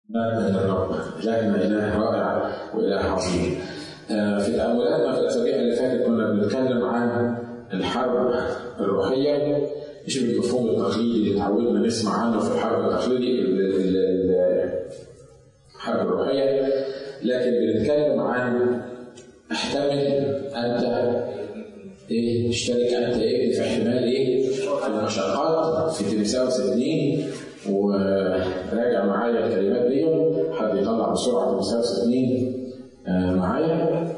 مجدا للرب إلهنا إله رائع وإله عظيم آه، في تأملاتنا في الأسابيع اللي فاتت كنا بنتكلم عن الحرب الروحية مش بالمفهوم التقليدي اللي اتعودنا نسمع عنه في الحرب التقليدي الحرب الروحية لكن بنتكلم عن احتمل أنت ايه تشترك انت ايه في احتمال ايه المشقات في تيمساوس اثنين وراجع معايا الكلمات دي حد يطلع بسرعه تيمساوس اثنين آه معايا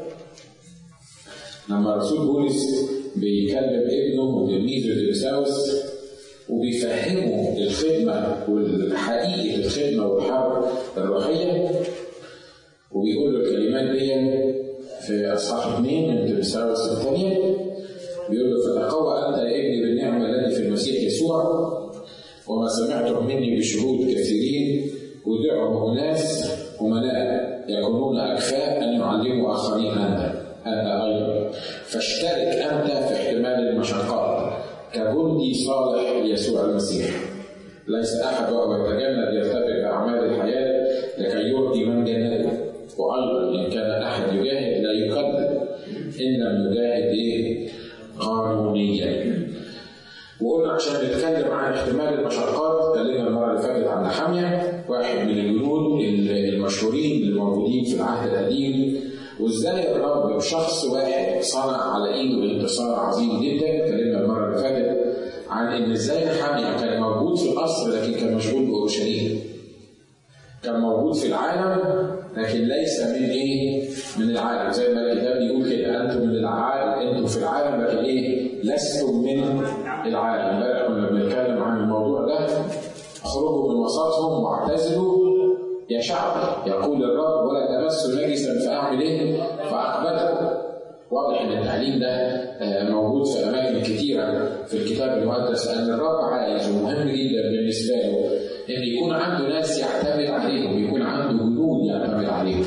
لما رسول بولس بيكلم ابنه وتلميذه تيمساوس وبيفهمه الخدمه والحقيقه الخدمه والحرب الروحيه وبيقول له الكلمات دي في اصحاح اثنين من تيمساوس الثانيه بيقول له فتقوى انت يا ابني بالنعمه التي في المسيح يسوع وما سمعته مني بشهود كثيرين ودعوا اناس امناء يكونون اكفاء ان يعلموا اخرين انت انت ايضا فاشترك انت في احتمال المشقات كجندي صالح ليسوع المسيح ليس احد وهو يتجند يرتبك اعمال الحياه لكي يرضي من جنده وايضا ان كان احد يجاهد لا يكذب ان لم يجاهد ايه قانونيا وقلنا عشان نتكلم عن احتمال المشقات اتكلمنا المره اللي فاتت عن نحاميه واحد من الجنود المشهورين اللي موجودين في العهد القديم وازاي الرب بشخص واحد صنع على ايده انتصار عظيم جدا اتكلمنا المره اللي فاتت عن ان ازاي نحاميه كان موجود في القصر لكن كان مشغول باورشليم كان موجود في العالم لكن ليس من ايه؟ من العالم زي ما الكتاب بيقول كده انتم من العالم انتم في العالم لكن ايه؟ لستم من العالم امبارح كنا بنتكلم عن الموضوع ده اخرجوا من وسطهم واعتزلوا يا شعب يقول الرب ولا تمسوا نجسا فاعمل ايه؟ فاقبله واضح ان التعليم ده موجود في اماكن كثيره في الكتاب المقدس لان الرب عايز ومهم جدا بالنسبه له ان يكون عنده ناس يعتمد عليهم يكون عنده جنود يعتمد عليهم.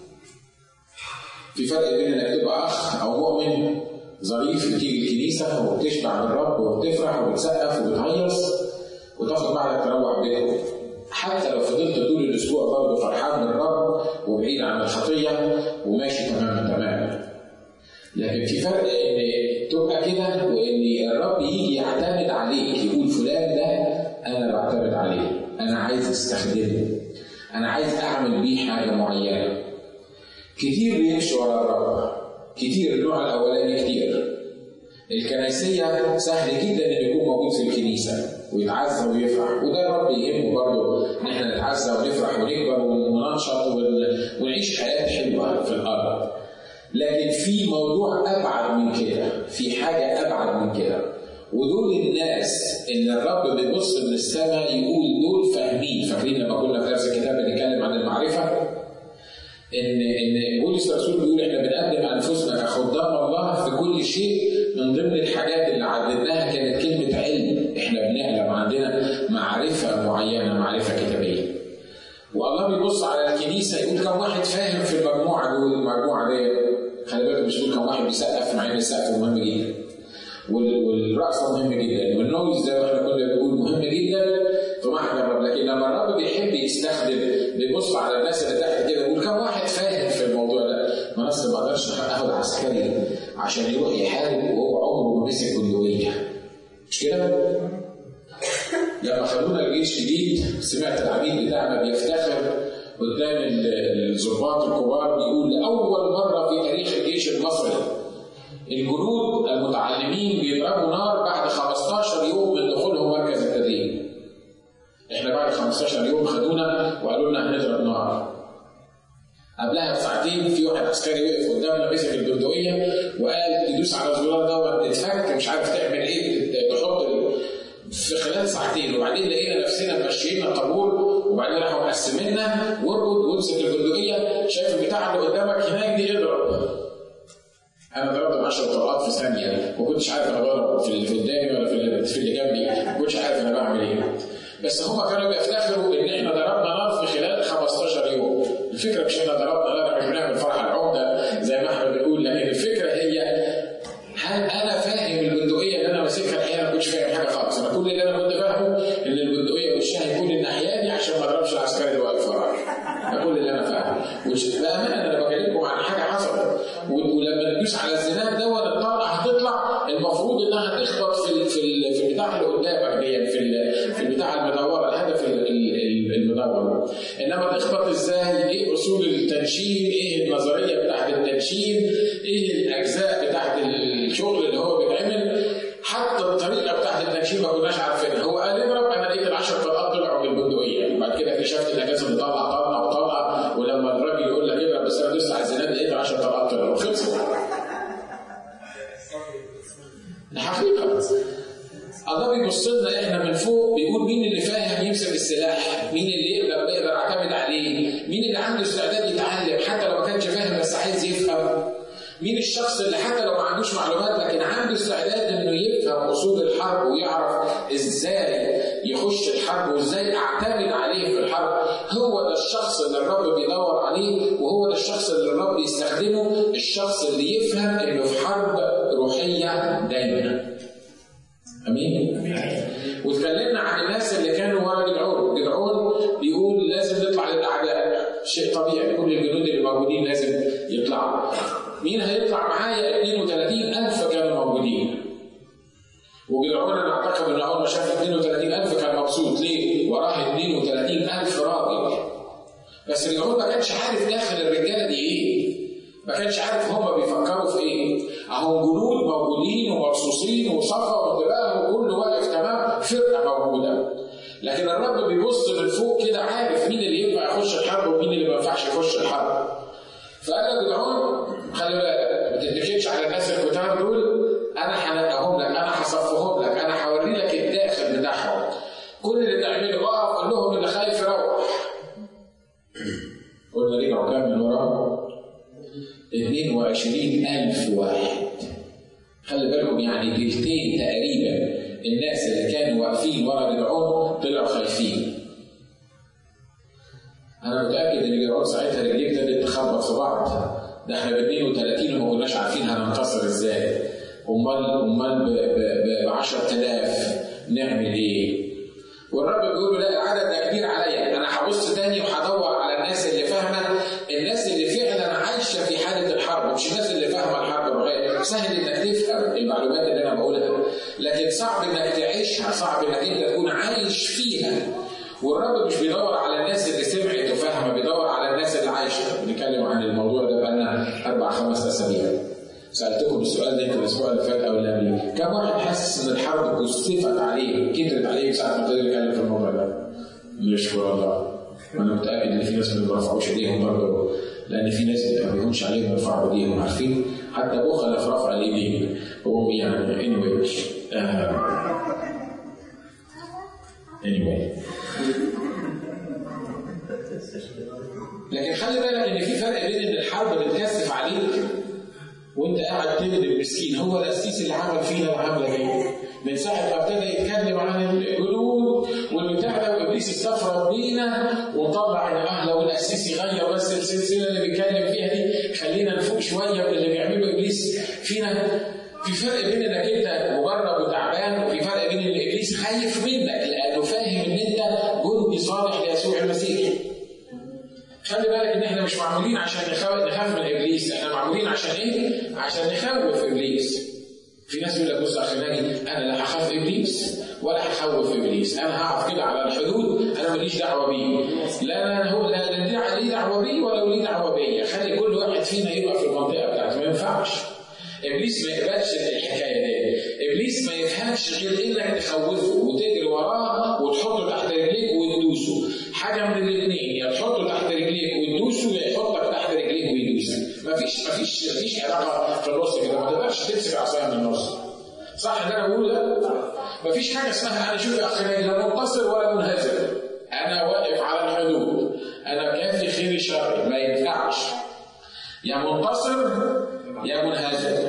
في فرق بين انك تبقى اخ او مؤمن ظريف بتيجي الكنيسه وبتشبع بالرب وبتفرح وبتسقف وبتهيص وتاخد بعدك تروح بيتك. حتى لو فضلت طول الاسبوع برضه فرحان بالرب وبعيد عن الخطيه وماشي تمام تمام. لكن في فرق ان تبقى كده وان الرب يجي يعتمد عليك يقول فلان ده انا بعتمد عليه انا عايز استخدمه انا عايز اعمل بيه حاجه معينه كتير بيمشي ورا الرب كتير النوع الاولاني كتير الكنيسية سهل جدا انه يكون موجود في الكنيسة ويتعزى ويفرح وده الرب يهمه برضه ان احنا نتعزى ونفرح ونكبر وننشط ونعيش حياة حلوة في الارض لكن في موضوع ابعد من كده في حاجة ابعد من كده ودول الناس اللي الرب بيبص من السماء يقول دول فاهمين فاكرين لما كنا في درس الكتاب بنتكلم عن المعرفه ان ان بولس الرسول بيقول احنا بنقدم انفسنا كخدام الله في كل شيء من ضمن الحاجات اللي عددناها كانت كلمه علم احنا بنعلم عندنا معرفه معينه معرفه كتابيه والله بيبص على الكنيسه يقول كم واحد فاهم في المجموعه دول المجموعه دي خلي بالك مش بيقول كم واحد بيسقف مع ان السقف مهم جدا والرقصة مهم جدا والنويز زي ما احنا كنا بنقول مهم جدا في محضر الرب لكن لما الرب بيحب يستخدم بيبص على الناس اللي تحت كده يقول كم واحد فاهم في الموضوع ده ما اصل ما اقدرش اخد عسكري عشان يروح يحارب وهو عمره ما مسك بندقية مش كده؟ لما خدونا الجيش جديد سمعت العميد بتاعنا بيفتخر قدام الضباط الكبار بيقول لاول مره في تاريخ الجيش المصري الجنود المتعلمين بيضربوا نار بعد 15 يوم من دخولهم مركز التدريب. احنا بعد 15 يوم خدونا وقالوا لنا هنضرب نار. قبلها بساعتين في واحد عسكري وقف قدامنا مسك البندقيه وقال تدوس على الزرار دوت اتفك مش عارف تعمل ايه تحط في خلال ساعتين وبعدين لقينا نفسنا ماشيين الطابور وبعدين راحوا مقسمينا وارقد وامسك البندقيه شايف البتاع اللي قدامك هناك دي اضرب. انا ضربت 10 طلقات في ثانيه ما كنتش عارف انا بضرب في اللي قدامي ولا في اللي في اللي جنبي ما كنتش عارف انا بعمل ايه بس هم كانوا بيفتخروا ان احنا ضربنا نار في خلال 15 يوم الفكره مش احنا ضربنا نار مش بنعمل فرح العمده زي ما احنا بنقول لكن الفكره هي هل انا فاهم البندقيه اللي انا ماسكها الحقيقه ما كنتش فاهم حاجه خالص انا كل اللي انا كنت فاهمه ان البندقيه وشها يكون الناحيه دي عشان ما اضربش العسكري اللي واقف ورايا البتاع اللي قدامك دي في في البتاع المدوره الهدف المدور انما تخبط ازاي ايه اصول التنشين ايه النظريه بتاعت التنشين ايه الاجزاء بتاعت الشغل اللي هو بيتعمل حتى الطريقه بتاعت التنشين ما كناش عارفينها هو قال اضرب انا لقيت العشر طلقات طلعوا من البندقيه بعد كده اكتشفت انك لازم تطلع طلقه وطلقه ولما الراجل يقول لك اضرب بس انا دوست على الزناد لقيت 10 طلقات طلعوا خلصت الحقيقه الله بيبص لنا احنا من فوق بيقول مين اللي فاهم يمسك السلاح؟ مين اللي يقدر يقدر اعتمد عليه؟ مين اللي عنده استعداد يتعلم حتى لو ما كانش فاهم بس عايز يفهم؟ مين الشخص اللي حتى لو ما عندوش معلومات لكن عنده استعداد انه يفهم اصول الحرب ويعرف ازاي يخش الحرب وازاي اعتمد عليه في الحرب هو ده الشخص اللي الرب بيدور عليه وهو ده الشخص اللي الرب يستخدمه الشخص اللي يفهم انه في حرب روحيه دايما امين واتكلمنا عن الناس اللي كانوا ورا جدعون جدعون بيقول لازم نطلع للاعداء شيء طبيعي كل الجنود اللي موجودين لازم يطلعوا مين هيطلع معايا 32000 كانوا موجودين وجدعون انا اعتقد ان اول ما شاف 32000 كان مبسوط ليه؟ وراه 32000 راجل بس جدعون ما كانش عارف داخل الرجاله دي ايه ما كانش عارف هم بيفكروا في ايه اهو جنود موجودين ومرصوصين وصفا وانتباه وكل واقف تمام فرقه موجوده لكن الرب بيبص من فوق كده عارف مين اللي ينفع يخش الحرب ومين اللي ما ينفعش يخش الحرب فقال جدعون خلي بالك ما تتكلش على الناس الكتار دول انا هنقهم لك انا هصفهم لك انا هوري لك الداخل بتاعهم كل اللي تعمله اقف قول لهم اللي خايف يروح قلنا رجعوا كام من وراه 22000 واحد خلي بالكم يعني تلتين تقريبا الناس اللي كانوا واقفين ورا جدعون طلعوا خايفين انا متاكد ان جدعون ساعتها رجليه ابتدت تخبط في بعض ده احنا ب 32 وما كناش عارفين هننتصر ازاي امال امال ب 10000 نعمل ايه؟ والرب بيقول له لا العدد ده كبير عليا انا هبص تاني وهدور على الناس اللي فاهمه الناس اللي فعلا عايشه في حاله الحرب مش الناس اللي فاهمه الحرب الروحيه سهل انك تفهم المعلومات اللي انا بقولها لكن صعب انك تعيشها صعب انك انت تكون عايش فيها والرب مش بيدور على الناس اللي سمعت وفاهمه بيدور على الناس اللي عايشه بنتكلم عن الموضوع ده بقالنا اربع خمس اسابيع سالتكم السؤال ده الاسبوع اللي فات او اللي قبله كم واحد حاسس ان الحرب كثفت عليه كترت عليه ساعه ما ابتدى يتكلم في الموضوع ده يشكر الله وانا متاكد ان في ناس ما بيرفعوش ايديهم برضه لان في ناس ما بيهونش عليهم يرفعوا ايديهم عارفين حتى بخل في رفع الايدين هو يعني anyway uh, anyway لكن خلي بالك ان في فرق بين ان الحرب بتكثف عليك وانت قاعد تخدم مسكين هو القسيس اللي عمل فينا العمله دي من ساعه ما ابتدى يتكلم عن الجنود والبتاع ده وابليس استفرد بينا وطلع ان اه لو القسيس يغير بس السلسله اللي بيتكلم فيها دي خلينا نفوق شويه من اللي بيعمله ابليس فينا في فرق بين انك انت مجرد وتعبان وفي فرق بين ان ابليس خايف منك لانه فاهم ان انت جندي صالح ليسوع المسيح خلي بالك ان احنا مش معمولين عشان نخاف من ابليس احنا معمولين عشان ايه؟ عشان نخوف ابليس في ناس يقول لك بص يا اخي انا لا هخاف ابليس ولا هخوف ابليس انا هقف كده على الحدود انا ماليش دعوه بيه لا لا هو لا لا ليه دعوه بيه ولا ليه دعوه بيا خلي كل واحد فينا يبقى في المنطقه بتاعته ما ينفعش ابليس ما يقبلش الحكايه دي ابليس ما يفهمش غير انك تخوفه وتجري وراه وتحطه تحت رجليك وتدوسه حاجه من الاثنين يا تحطه تحت رجليك وتدوسه يا يحطك تحت رجليك ويدوسك مفيش مفيش مفيش علاقه في النص كده ما تقدرش تمسك عصايه من النص صح اللي انا بقوله ده؟ مفيش حاجه اسمها انا شوف يا اخي لا منتصر ولا منهزم انا واقف على الحدود انا كافي خيري شري ما ينفعش يا منتصر يا منهزم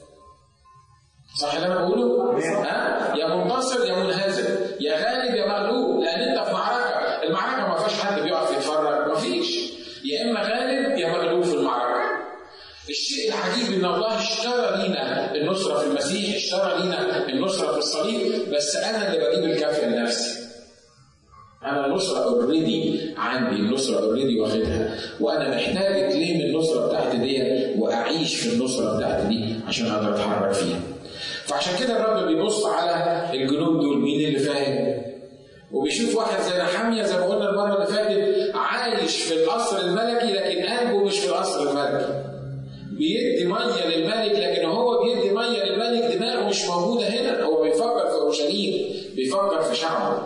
صح اللي انا بقوله؟ ها؟ يا منتصر يا منهزم يا غالب يا مغلوب لان انت في معركه، المعركه ما فيهاش حد بيقف يتفرج، ما فيش. يا اما غالب يا مغلوب في المعركه. الشيء العجيب ان الله اشترى لينا النصره في المسيح، اشترى لينا النصره في الصليب، بس انا اللي بجيب الكافيه لنفسي. انا النصره اوريدي عندي النصره اوريدي واخدها وانا محتاج كليم النصره بتاعتي دي واعيش في النصره بتاعتي دي عشان اقدر اتحرك فيها. فعشان كده الرب بيبص على الجنود بيفكر في شعبه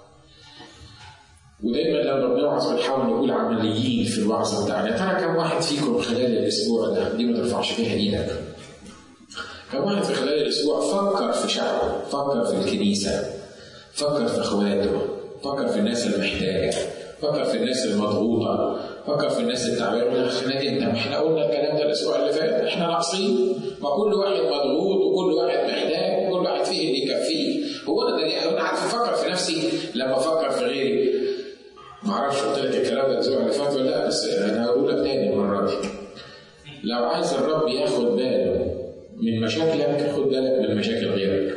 ودايما لما بنوعظ بنحاول نقول عمليين في الوعظ بتاعنا يا ترى كم واحد فيكم خلال الاسبوع ده دي ما ترفعش فيها ايدك كم واحد في خلال الاسبوع فكر في شعبه فكر في الكنيسه فكر في اخواته فكر في الناس المحتاجه فكر في الناس المضغوطه فكر في الناس التعبانه احنا انت ما احنا قلنا الكلام ده الاسبوع اللي فات احنا ناقصين ما كل واحد مضغوط وكل واحد محتاج وكل واحد فيه اللي يكفيه هو انا ده انا عارف افكر في نفسي لما افكر في غيري ما اعرفش قلت لك الكلام ده الاسبوع اللي فات ولا لا بس انا هقول لك تاني المره دي لو عايز الرب ياخد باله من مشاكلك خد بالك من مشاكل غيرك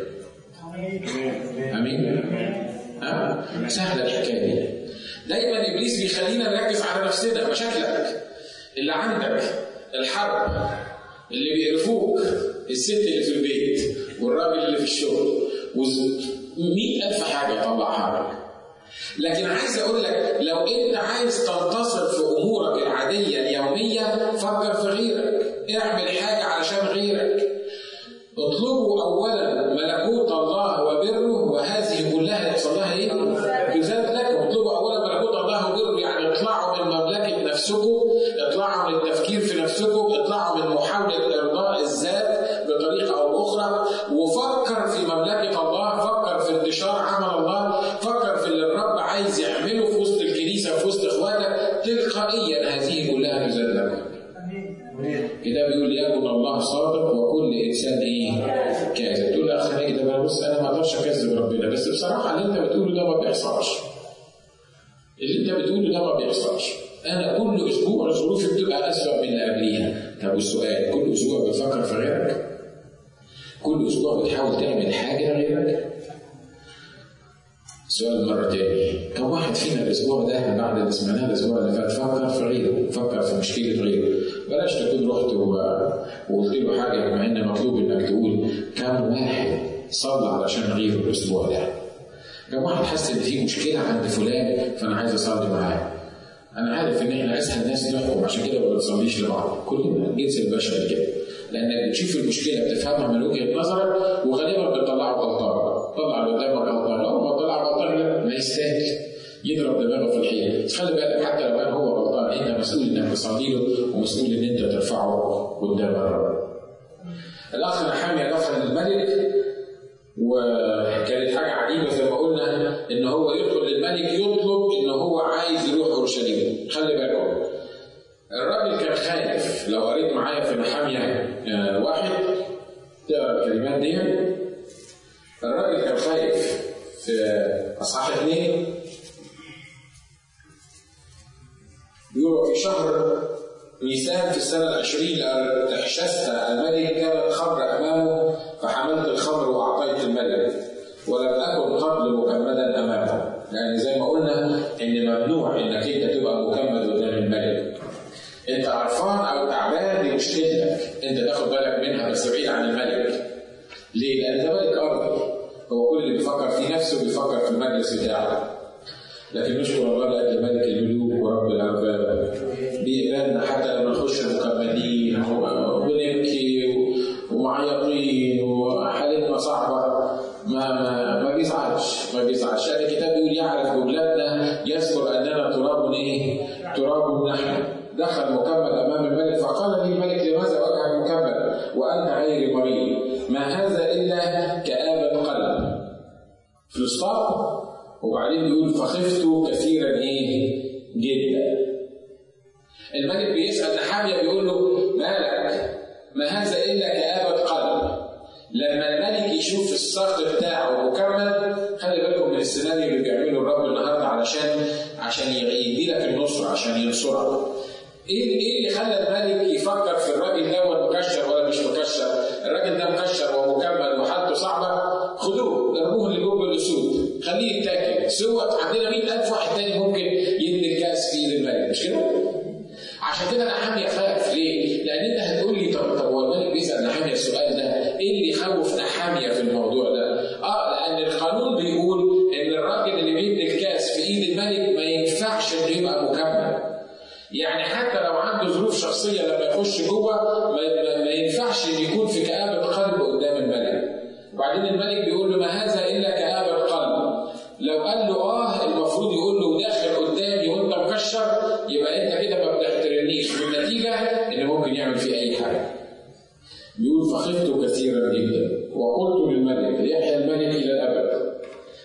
امين ها سهله الحكايه دي دايما ابليس بيخلينا نركز على نفسنا مشاكلك اللي عندك الحرب اللي بيقرفوك الست اللي في البيت والراجل اللي في الشغل ومئة ألف حاجة يطلعها لك لكن عايز اقول لك لو انت عايز تنتصر في امورك العاديه اليوميه فكر في غيرك اعمل حاجه علشان غيرك اطلبوا اولا ملكوت الله وبره وهذه كلها يحصل لها ايه؟ يزاد لكم اطلبوا اولا ملكوت الله وبره يعني اطلعوا من مملكه نفسكم اطلعوا من التفكير في نفسكم اطلعوا من محاوله ارضاء الذات بطريقه او اخرى وفكر في مملكه الله فكر في انتشار عمل الله فكر في اللي الرب عايز يعمله في وسط الكنيسه في وسط اخواتك تلقائيا هذه كلها تزاد لكم كده بيقول يكن الله صادق وكل انسان ايه؟ كاذب تقول يا اخي كده بقى بص انا ما اقدرش اكذب ربنا بس بصراحه اللي انت بتقوله ده ما بيحصلش. اللي انت بتقوله ده ما بيحصلش. انا كل اسبوع ظروفي بتبقى اسوء من اللي قبليها. طب والسؤال كل اسبوع بتفكر في غيرك؟ كل اسبوع بتحاول تعمل حاجه لغيرك؟ سؤال مرة تاني كم واحد فينا الأسبوع ده بعد اللي سمعناه الأسبوع اللي فات فكر في غيره فكر في مشكلة غيره بلاش تكون رحت وقلت له حاجة مع إن مطلوب إنك تقول كم واحد صلى علشان غيره الأسبوع ده كم واحد حس إن في مشكلة عند فلان فأنا عايز أصلي معاه أنا عارف إن إحنا أسهل ناس نحكم عشان كده ما بنصليش لبعض كلنا الجنس البشري كده لأنك بتشوف المشكلة بتفهمها من وجهة نظرك وغالبا بتطلعه غلطان طلع اللي قدامك غلطان أول ما طلع غلطان ما يستاهل يضرب دماغه في الحيط بس خلي بالك حتى لو كان هو غلطان انت مسؤول انك تصلي له ومسؤول ان انت ترفعه قدام الرب. الاخ نحامية دخل الملك وكانت حاجه عجيبه زي ما قلنا ان هو يدخل للملك يطلب ان هو عايز يروح اورشليم خلي بالكم الراجل كان خايف لو قريت معايا في نحامية واحد تقرا الكلمات دي الراجل كان خايف في اصحاح اثنين بيقول في شهر نيسان في السنة العشرين احشست الملك كانت خمر أمامه فحملت الخمر وأعطيت الملك ولم أكن قبل مكمدا أمامه يعني زي ما قلنا إن ممنوع إنك أنت تبقى مكمد قدام الملك أنت عرفان أو تعبان دي مشكلتك أنت تاخد بالك منها بس بعيد عن الملك ليه؟ لأن ده ملك أرضي هو كل اللي بيفكر في نفسه بيفكر في المجلس بتاعه لكن نشكر الله لأجل ملك الملوك ورب الأرباب بيقبلنا حتى لما نخش مكملين ونبكي ومعيطين وحالتنا صعبة ما ما ما بيزعلش ما بيزعلش يعني الكتاب بيقول يعرف بولادنا يذكر أننا تراب إيه؟ تراب نحن دخل مكمل أمام الملك فقال لي الملك لماذا وجهك مكمل وأنت غير مريض ما هذا إلا كآبة قلب في الإسقاط وبعدين بيقول فخفت كثيرا ايه؟ جدا. الملك بيسأل نحامية بيقول له مالك؟ ما هذا إلا كآبة قلب. لما الملك يشوف الصخر بتاعه مكمل خلي بالكم من السيناريو اللي بيعمله الرب النهارده علشان عشان يدي لك النصر عشان ينصرك. ايه ايه اللي خلى الملك يفكر في الراجل ده مكشر ولا مش مكشر؟ الراجل ده مكشر ومكمل وحالته صعبه خدوه ارموه لجوب الاسود خليه يتاكل سوت عندنا 100000 واحد تاني ممكن يدي الكاس في ايد الملك مش كده؟ عشان كده نحامية خاف ليه؟ لأن أنت هتقول لي طب طب هو الملك بيسأل نحامية السؤال ده إيه اللي يخوف نحامية في الموضوع ده؟ آه لأن القانون بيقول إن الراجل اللي بيدي الكاس في إيد الملك ما ينفعش إنه يبقى مكمل. يعني حتى لو عنده ظروف شخصية لما يخش جوه ما, ما ينفعش إن يكون في كآبة قلب قدام الملك. وبعدين الملك بيقول له ما هذا إلا كآبة قلب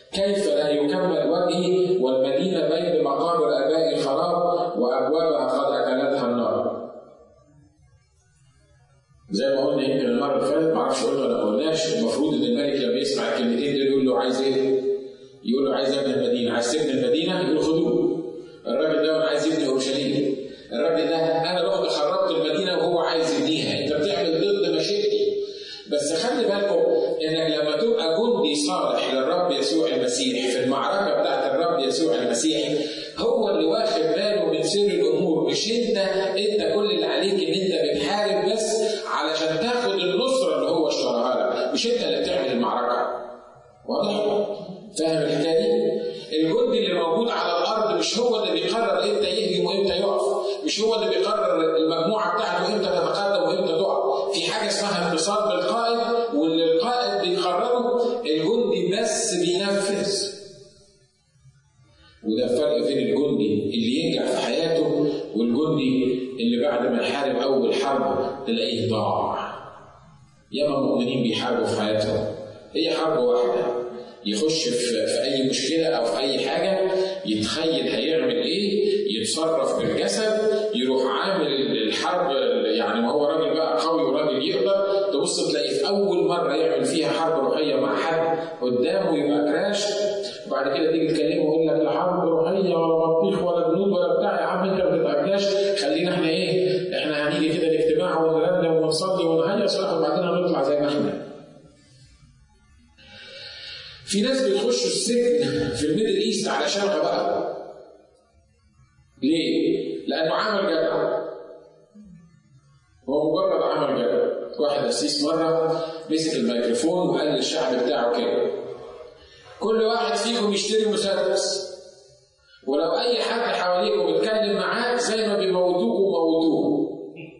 كيف لا يكمل وجهي والمدينة بين مقابر آبائي خراب وأبوابها قد أكلتها النار. زي ما قلنا يمكن المرة اللي فاتت معرفش قلنا ولا ما قلناش المفروض إن الملك لما يسمع الكلمتين دول يقول له عايز إيه؟ يقول له عايز ابن المدينة، عايز تبني المدينة؟ يقول له خدوه. الراجل ده عايز يبني أورشليم. الراجل ده أنا رحت خربت المدينة وهو عايز يبنيها، أنت بتعمل ضد مشيئتي. بس خلي بالكم انك لما تبقى جندي صالح للرب يسوع المسيح في المعركه بتاعت الرب يسوع المسيح هو اللي واخد باله من سر الامور مش انت انت كل اللي عليك ان انت بتحارب بس علشان تاخد النصره اللي هو اشتراها لك مش انت اللي بتعمل المعركه واضح؟ فاهم الحكايه دي؟ الجندي اللي موجود على الارض مش هو اللي بيقرر امتى يهجم وامتى يقف مش هو اللي بيقرر المجموعه بتاعته امتى تتقدم وامتى تقع في حاجه اسمها اتصال بالقائد واللي القائد بيقرره الجندي بس بينفذ وده الفرق بين الجندي اللي ينجح في حياته والجندي اللي بعد ما يحارب اول حرب تلاقيه ضاع ياما مؤمنين بيحاربوا في حياتهم هي حرب واحده يخش في, في اي مشكله او في اي حاجه يتخيل هيعمل ايه يتصرف بالجسد يروح عامل الحرب يعني ما هو راجل بقى قوي وراجل يقدر تبص تلاقي في اول مره يعمل فيها حرب روحيه مع حد قدامه يبقى كراش وبعد كده تيجي تكلمه ويقول لك لا حرب روحيه ولا بطيخ ولا جنود ولا بتاع يا عم انت ما بتتعجاش خلينا احنا ايه احنا هنيجي كده الاجتماع ونرنم ونصلي ونهيص وبعدين هنطلع زي ما احنا في ناس بتخش السجن في الميدل ايست علشانها بقى ليه؟ لأنه عمل جدع هو مجرد عمل جدع واحد قسيس مرة مسك الميكروفون وقال للشعب بتاعه كده كل واحد فيكم يشتري مسدس ولو أي حد حواليكم بيتكلم معاك زي ما بيموتوه موتوه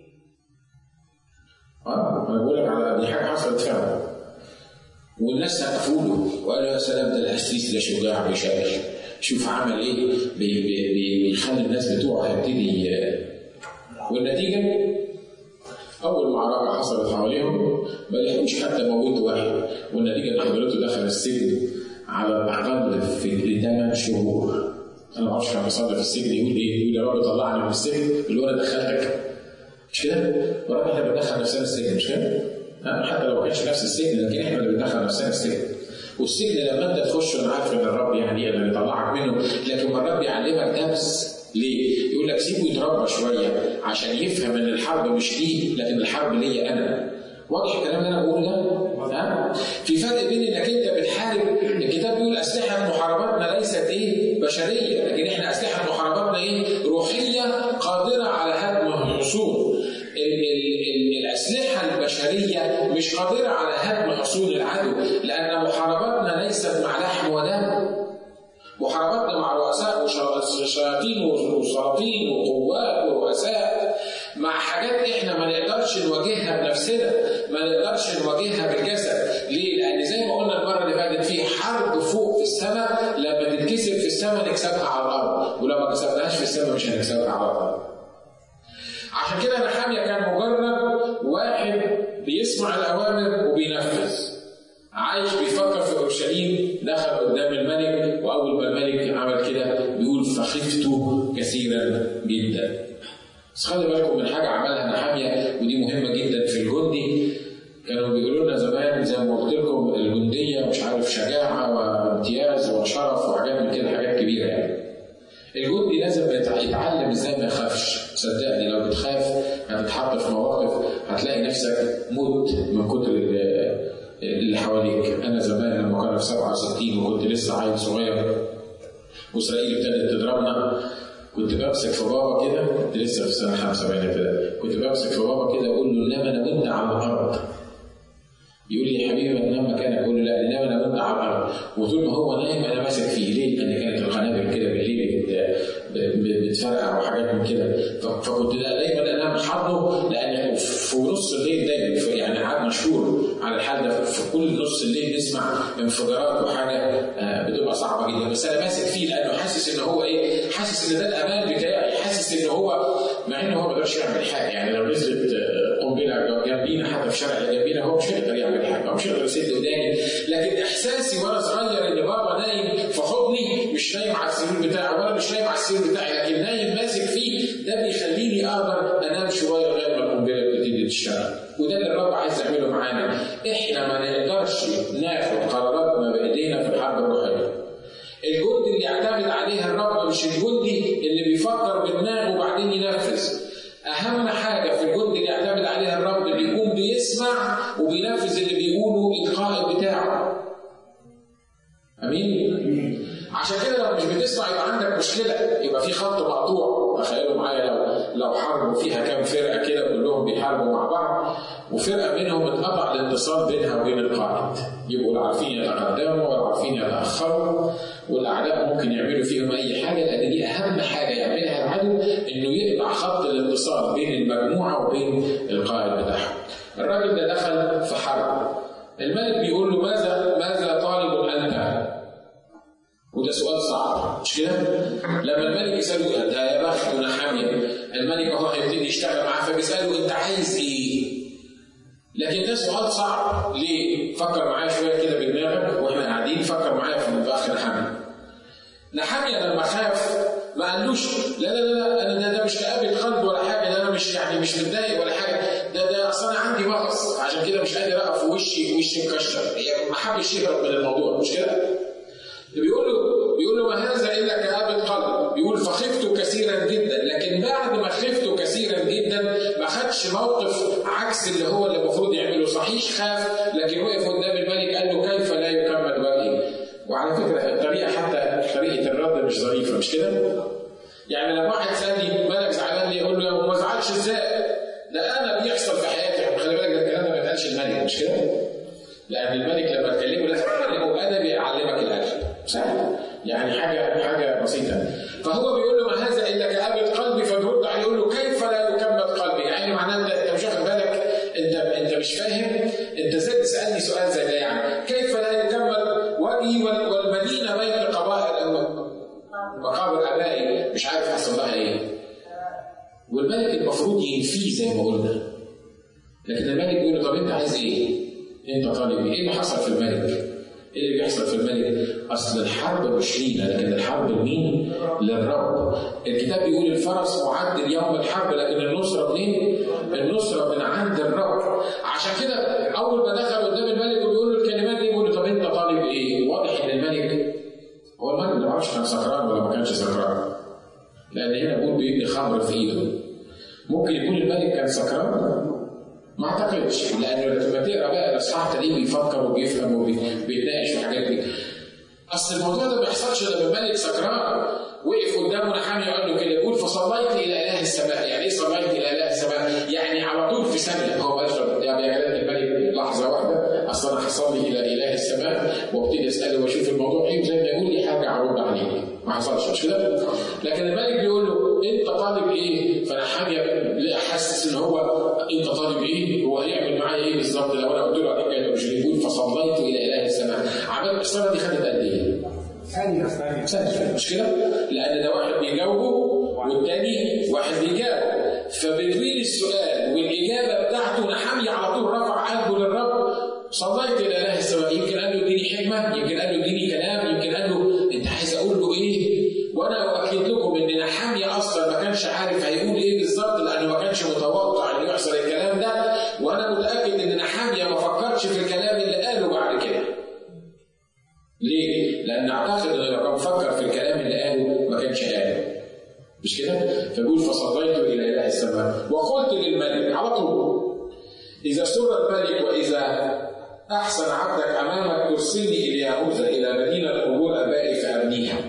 اه انا بقول لك على دي حاجه حصلت فعلا والناس سقفوا له وقالوا يا سلام ده القسيس ده شجاع بيشارك شوف عمل ايه بي بي بي بيخلي الناس بتوعه يبتدي والنتيجه اول معركه حصلت حواليهم ما لحقوش حتى موتوا واحد والنتيجه ان حضرته دخل السجن على الاقل في 8 شهور انا ما اعرفش كان بيصلي في السجن يقول ايه؟ يقول يا رب طلعني من السجن اللي هو انا دخلتك مش كده؟ ورب احنا بندخل نفسنا السجن مش كده؟ حتى لو ما كانش نفس السجن لكن احنا اللي بندخل نفسنا السجن والسجن لما انت تخش انا عارف ان الرب يعني ايه اللي يطلعك منه لكن ما الرب يعلمك درس ليه؟ يقول لك سيبه يتربى شويه عشان يفهم ان الحرب مش ليه لكن الحرب ليا انا. واضح الكلام اللي انا بقوله ده؟ ها؟ في فرق بين انك انت بتحارب الكتاب بيقول اسلحه محارباتنا ليست ايه؟ بشريه لكن احنا اسلحه محارباتنا ايه؟ روحيه قادره على هدم الحصون. الأسلحة البشرية مش قادرة على هدم حصون العدو لأن محارباتنا ليست مع لحم ودم محارباتنا مع رؤساء وشياطين وسلاطين وقوات ورؤساء مع حاجات احنا ما نقدرش نواجهها بنفسنا ما نقدرش نواجهها بالجسد ليه؟ لأن زي ما قلنا المرة اللي فاتت في حرب فوق في السماء لما تتكسب في السماء نكسبها على الأرض ولو ما كسبناهاش في السماء مش هنكسبها على الأرض عشان كده نحامية كان مجرد واحد بيسمع الأوامر وبينفذ عايش بيفكر في أورشليم دخل قدام الملك وأول ما الملك عمل كده بيقول فخفت كثيرا جدا بس خلي بالكم من حاجة عملها نحامية ودي مهمة جدا في الجندي كانوا بيقولوا لنا زمان زي ما قلت لكم الجندية مش عارف شجاعة وامتياز وشرف وحاجات من كده حاجات كبيرة يعني الجندي لازم يتعلم ازاي ما يخافش صدقني لو بتخاف هتتحط في مواقف هتلاقي نفسك مت من كتر اللي حواليك انا زمان لما كنا في 67 وكنت لسه عيل صغير واسرائيل ابتدت تضربنا كنت بمسك في بابا كده كنت لسه في سنه 75 كده كنت بمسك في بابا كده اقول له انما انا وانت على الارض يقول لي يا حبيبي ما تنام مكانك اقول له لا انما انا وانت على الارض وطول ما هو نايم انا ماسك فيه ليه؟ لان كانت القنابل كده بالليل بتفرقع وحاجات من كده فكنت دايما انام حاضنه لان في نص الليل دايما يعني قعدنا شهور على الحال ده في كل نص الليل نسمع انفجارات وحاجه بتبقى صعبه جدا بس انا ماسك فيه لانه حاسس ان هو ايه؟ حاسس ان ده الامان بتاعي حاسس ان هو مع ان هو ما يقدرش يعمل حاجه يعني لو نزلت قنبله جنبينا حتى في الشارع اللي جنبينا هو مش هيقدر يعمل حاجه هو مش هيقدر يسد وداني لكن احساسي وانا صغير ان بابا نايم يعتمد عليها الرب مش الجندي اللي بيفكر بدماغه وبعدين ينفذ اهم حاجه في الجندي اللي يعتمد عليها الرب اللي يكون بيسمع وبينفذ اللي بيقوله القائد بتاعه امين عشان كده لو مش بتسمع يبقى عندك مشكله يبقى في خط مقطوع تخيلوا معايا لو لو حرب فيها كام فرقه كده كلهم بيحاربوا مع بعض وفرقه منهم اتقطع الاتصال بينها وبين القائد يبقوا لا عارفين يتقدموا ولا عارفين يتاخروا والاعداء ممكن يعملوا فيهم اي حاجه لان دي اهم حاجه يعملها العدو انه يقطع خط الاتصال بين المجموعه وبين القائد بتاعهم. الراجل ده دخل في حرب الملك بيقول له ماذا ماذا طالب انت؟ وده سؤال صعب مش كده؟ لما الملك يساله ده يا بخت ونحامية الملك اهو هيبتدي يشتغل معاه فبيساله انت عايز ايه؟ لكن ده سؤال صعب ليه؟ فكر معايا شويه كده بدماغك واحنا قاعدين فكر معايا في الاخ نحامية. نحامية لما خاف ما قالوش لا لا لا انا ده, ده مش كآبة قلب ولا حاجه ده انا مش يعني مش متضايق ولا حاجه ده ده اصل انا عندي مغص عشان كده مش قادر اقف في وشي وشي مكشر هي ما حبش يهرب من الموضوع مش كده؟ بيقول له بيقول له ما هذا الا كآبة قلب بيقول فخفت كثيرا جدا لكن بعد ما خفت كثيرا جدا ما خدش موقف عكس اللي هو اللي المفروض يعمله صحيح خاف لكن وقف قدام الملك قال له كيف لا يكمل وجهي وعلى فكره الطريقه حتى طريقه الرد مش ظريفه مش كده؟ يعني لما واحد سالني مالك زعلان ليه؟ اقول له ما زعلش ازاي؟ ده انا بيحصل في حياتي خلي بالك ده الكلام ده ما يتقالش الملك مش كده؟ لان الملك لما تكلمه لازم تعلمه ادبي يعلمك الادب سهل يعني حاجه حاجه بسيطه فهو بيقول له ما هذا الا كآبة قلبي فبيرد عليه يقول له كيف لا يكمل قلبي يعني معناه انت انت مش واخد بالك انت انت مش فاهم انت ازاي تسالني سؤال زي ده يعني كيف لا يكمل وجهي والمدينه بين قبائل مقابر ابائي مش عارف حصل لها ايه والملك المفروض ينفيه زي ما قلنا لكن الملك بيقول له طب انت عايز ايه؟ انت طالب ايه؟ ايه اللي حصل في الملك؟ ايه اللي بيحصل في الملك؟ اصل الحرب مش لينا لكن الحرب لمين؟ للرب. الكتاب بيقول الفرس معد ليوم الحرب لكن النصره منين؟ النصره من عند الرب. عشان كده اول ما دخل قدام الملك وبيقول له الكلمات دي بيقول له طب انت طالب ايه؟ واضح ان الملك هو الملك ما اعرفش كان سكران ولا ما كانش سكران. لان هنا بيقول بيدي خمر في ايده. ممكن يكون الملك كان سكران ما اعتقدش لانه لما تقرا بقى الاصحاح تلاقيه بيفكر وبيفهم وبيتناقش في الحاجات دي. اصل الموضوع ده ما بيحصلش لما الملك سكران وقف قدامه نحامي وقال له كده يقول فصليت الى اله السماء، يعني ايه صليت الى اله السماء؟ يعني على طول في ثانيه هو بيشرب يعني يا جلاله الملك لحظه واحده اصل انا هصلي الى اله السماء وابتدي اساله واشوف الموضوع ايه وزي ما يقول لي حاجه ارد عليه ما حصلش مش كده؟ لكن الملك بيقول له انت طالب ايه؟ فنحامي حاسس ان هو انت طالب ايه؟ هو هيعمل معايا ايه بالظبط لو انا قلت له على حاجه مش بيقول فصليت الى اله السماء عملت الصلاه دي خدت قد ايه؟ ثانية ثانية ثانية مش كده؟ لأن ده واحد بيجاوبه والتاني واحد بيجاوب فبتويل السؤال والإجابة بتاعته نحمي على طول رفع قلبه للرب صليت إلى إله السماء يمكن قال له اديني حكمة يمكن قال له اديني كلام يمكن قال له أنت عايز أقول له إيه؟ وأنا أؤكد لكم إن نحامية أصلا ما كانش عارف هيقول إيه بالظبط لأنه ما كانش متوقع إنه يحصل الكلام ده وأنا متأكد إن نحامية ما فكرش في الكلام اللي قاله بعد كده. ليه؟ لأن أعتقد إن لو كان فكر في الكلام اللي قاله ما كانش قاله. مش كده؟ فبيقول فصليت إلى إله السماء وقلت للملك على طول إذا سر الملك وإذا أحسن عبدك أمامك ترسلني إلى يهوذا إلى مدينة قبور آبائي فأبنيها.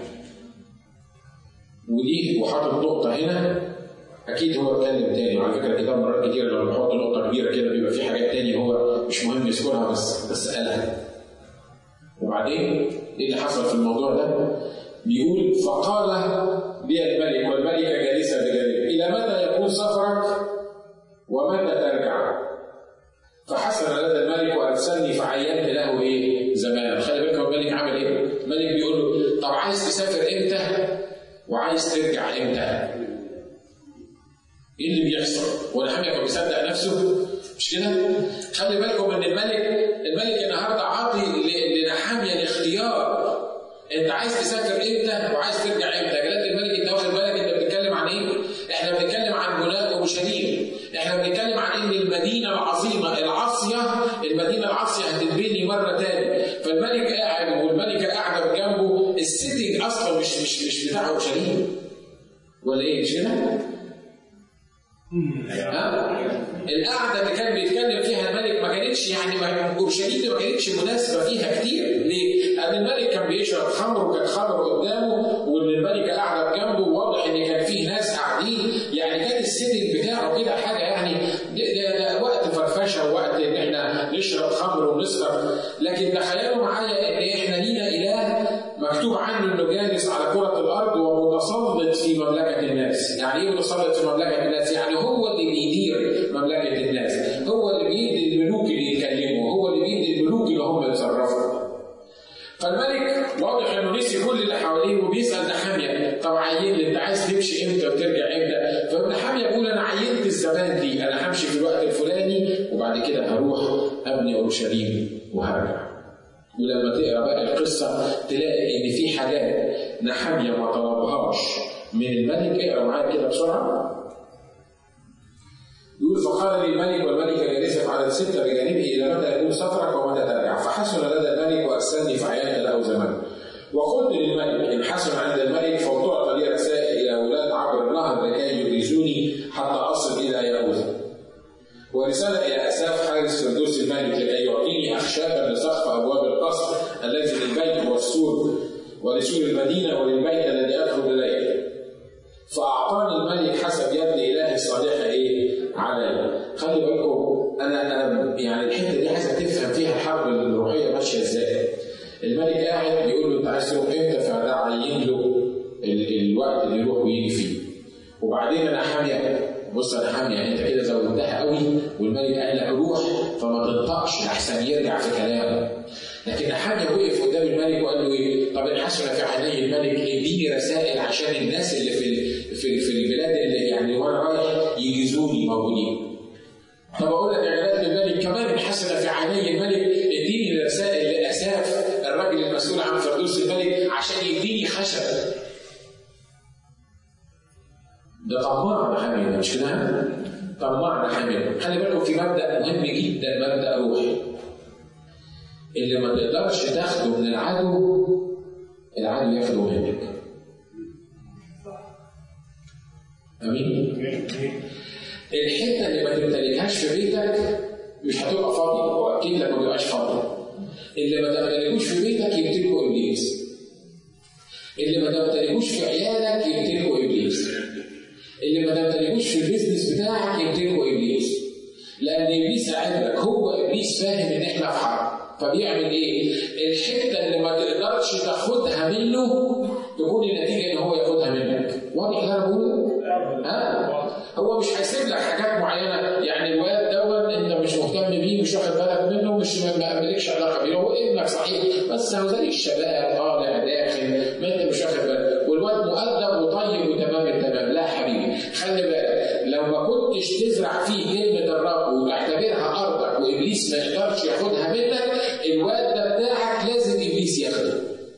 ودي وحاطط نقطة هنا أكيد هو اتكلم تاني وعلى فكرة الكتاب مرات كتير لما بيحط نقطة كبيرة كده بيبقى في حاجات تانية هو مش مهم يذكرها بس بس قالها. وبعدين ايه اللي حصل في الموضوع ده؟ بيقول فقال لي الملك والملكه جالسه بجانبه الى متى يكون سفرك ومتى ترجع؟ فحسن لدى الملك وارسلني فعينت له ايه؟ زمانا، خلي بالك هو الملك عمل ايه؟ الملك بيقول له طب عايز تسافر امتى؟ وعايز ترجع امتى؟ ايه اللي بيحصل؟ هو الحامي كان بيصدق نفسه؟ مش كده؟ خلي بالكم ان الملك الملك النهارده عاطي لنحاميه الاختيار انت عايز تسافر امتى وعايز ترجع امتى؟ يا جلاله الملك انت واخد بالك انت بتتكلم عن ايه؟ احنا بنتكلم عن بناء اورشليم، احنا بنتكلم عن ان المدينه العظيمه العاصيه المدينه العاصيه هتتبني مره تاني، فالملك قاعد والملكه قاعده جنبه، السيتنج اصلا مش مش مش مش بتاع اورشليم ولا ايه مش كده؟ ها؟ القعده اللي كان بيتكلم فيها الملك ما كانتش يعني اورشليم دي ما كانتش مناسبه فيها كتير ليه؟ لان الملك كان بيشرب خمر وكان خمر قدامه وان الملكه قاعده بجنبه وواضح ان كان فيه ناس قاعدين يعني كان السيتنج بتاعه كده حاجه يعني ده, ده, ده وقت فرفشه ووقت ان احنا نشرب خمر ونسهر لكن تخيلوا معايا ان احنا لينا اله مكتوب عنه انه جالس على كره الارض ومتسلط في مملكه الناس، يعني ايه متسلط في مملكه الناس؟ يعني هو اللي بيدير مملكه الناس، هو اللي بيدي الملوك اللي يتكلموا، هو اللي بيدي الملوك اللي هم يتصرفوا. فالملك واضح انه نسي كل اللي حواليه وبيسال نحاميه طب عين لي انت عايز تمشي امتى وترجع امتى؟ فابن حاميه بيقول انا عينت الزمان دي انا همشي في الوقت الفلاني وبعد كده هروح ابني اورشليم وهرجع. ولما تقرا بقى القصه تلاقي ان في حاجات نحاميه ما طلبهاش من الملك اقرا معايا كده بسرعه يقول فقال لي الملك والملكه جالسه على سته بجانبه الى متى يكون سفرك ومتى ترجع فحسن لدى الملك وارسلني فعينت له زمان وقلت للملك ان حسن عند الملك فلتعطى لي رسائل الى اولاد عبر النهر لكي يجيزوني حتى اصل الى يهوذا ورسالة إلى أساف حارس فردوس الملك لكي يعطيني أخشابا لسقف أبواب القصر الذي للبيت والسور ولسور المدينة وللبيت الذي أدخل إليه. فأعطاني الملك حسب يد إلهي الصالحة إيه؟ علي. خلي بالكم أنا أنا يعني الحتة دي عايزك تفهم فيها الحرب الروحية ماشية إزاي. الملك قاعد بيقول له أنت عايز تروح إمتى؟ فده عين له الوقت اللي يروح ويجي فيه. وبعدين أنا حامية بص انا حامية انت كده زودتها قوي والملك قال لك روح فما تنطقش احسن يرجع في كلامه لكن حامية وقف قدام الملك وقال له ايه؟ طب الحسنة في عيني الملك اديني رسائل عشان الناس اللي في في في البلاد اللي يعني وانا رايح يجيزوني موجودين. طب اقول لك يا جلالة الملك كمان الحسنة في عيني الملك اديني رسائل لاساف الراجل المسؤول عن فردوس الملك عشان يديني خشب ده طماع نحامي مش كده؟ طماع نحامي خلي بالكم في مبدا مهم جدا مبدا روحي اللي ما تقدرش تاخده من العدو العدو ياخده منك امين؟ الحته اللي ما تمتلكهاش في بيتك مش هتبقى فاضيه واكيد لك ما تبقاش فاضيه اللي ما تمتلكوش في بيتك يمتلكه ابليس اللي ما تمتلكوش في عيالك يمتلكه ابليس اللي ما تمتلكوش في البيزنس بتاعك يمتلكه ابليس لان ابليس عندك هو ابليس فاهم ان احنا في حرب فبيعمل ايه؟ الحته اللي ما تقدرش تاخدها منه تكون النتيجه ان هو ياخدها منك واضح اللي انا بقوله؟ ها؟ هو مش هيسيب لك حاجات معينه يعني الواد دوت انت مش مهتم بيه مش واخد بالك منه مش ما مالكش علاقه بيه هو ابنك صحيح بس هو زي الشباب طالع داخل ما انت مش واخد بالك والواد مؤدب وطيب وتمام التمام لا حبيبي خلي بالك لو ما كنتش تزرع فيه كلمه الرب وتعتبرها ارضك وابليس ما يقدرش ياخدها منك الواد ده بتاعك لازم ابليس ياخده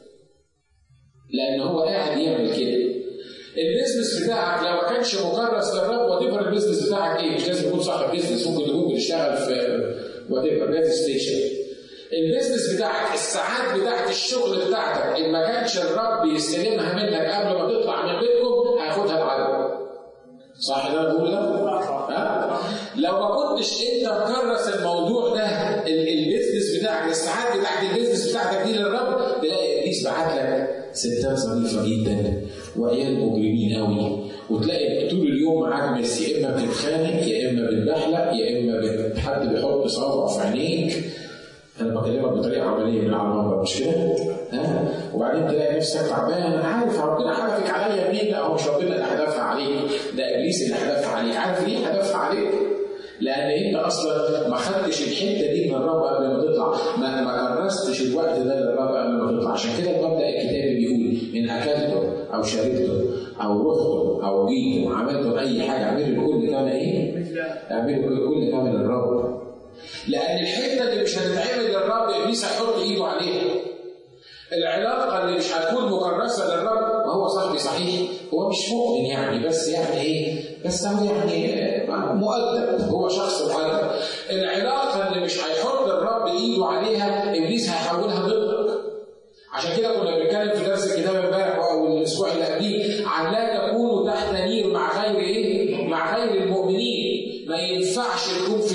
لان هو قاعد يعمل كده البيزنس بتاعك لو ما كانش مكرس للرب وات البيزنس بتاعك ايه مش لازم تكون صاحب بيزنس ممكن تكون بتشتغل في وات ايفر جاز ستيشن البيزنس بتاعك الساعات بتاعت الشغل بتاعتك ان ما كانش الرب يستلمها منك قبل ما تطلع من بيتكم هياخدها العدو صح اللي انا بقول ده؟ ها؟ لو ما كنتش انت مكرس الموضوع ده البيزنس بتاعك الساعات بتاعت البيزنس بتاعتك دي للرب تلاقي ابليس بعت لك ستات ظريفه جدا وعيال مجرمين قوي وتلاقي طول اليوم معاك بس يا اما بتتخانق يا اما بتبحلق يا اما حد بيحط صابع في عينيك انا بكلمك بطريقه عمليه من على المنبر مش كده؟ ها؟ وبعدين تلاقي نفسك تعبان انا عارف ربنا حدفك عليا منين؟ لا هو مش ربنا اللي حدفها عليك ده ابليس اللي حدفها عليك عارف ليه حدفها عليك؟ لان انت اصلا ما خدتش الحته دي من الرب قبل ما تطلع ما ما كرستش الوقت ده للرب قبل ما تطلع عشان كده المبدا الكتابي بيقول ان اكلتم او شربتم او رحتم او جيتم عملتم اي حاجه اعملوا كل ده ايه؟ اعملوا كل ده من الرب لان الحته اللي مش هتتعمل للرب ابليس هيحط ايده عليها العلاقه اللي مش هتكون مكرسه للرب ما هو صاحبي صحيح هو مش مؤمن يعني بس يعني ايه بس هو يعني مؤدب هو شخص مؤدب العلاقه اللي مش هيحط الرب ايده عليها ابليس هيحولها ضدك عشان كده كنا بنتكلم في درس الكتاب امبارح او الاسبوع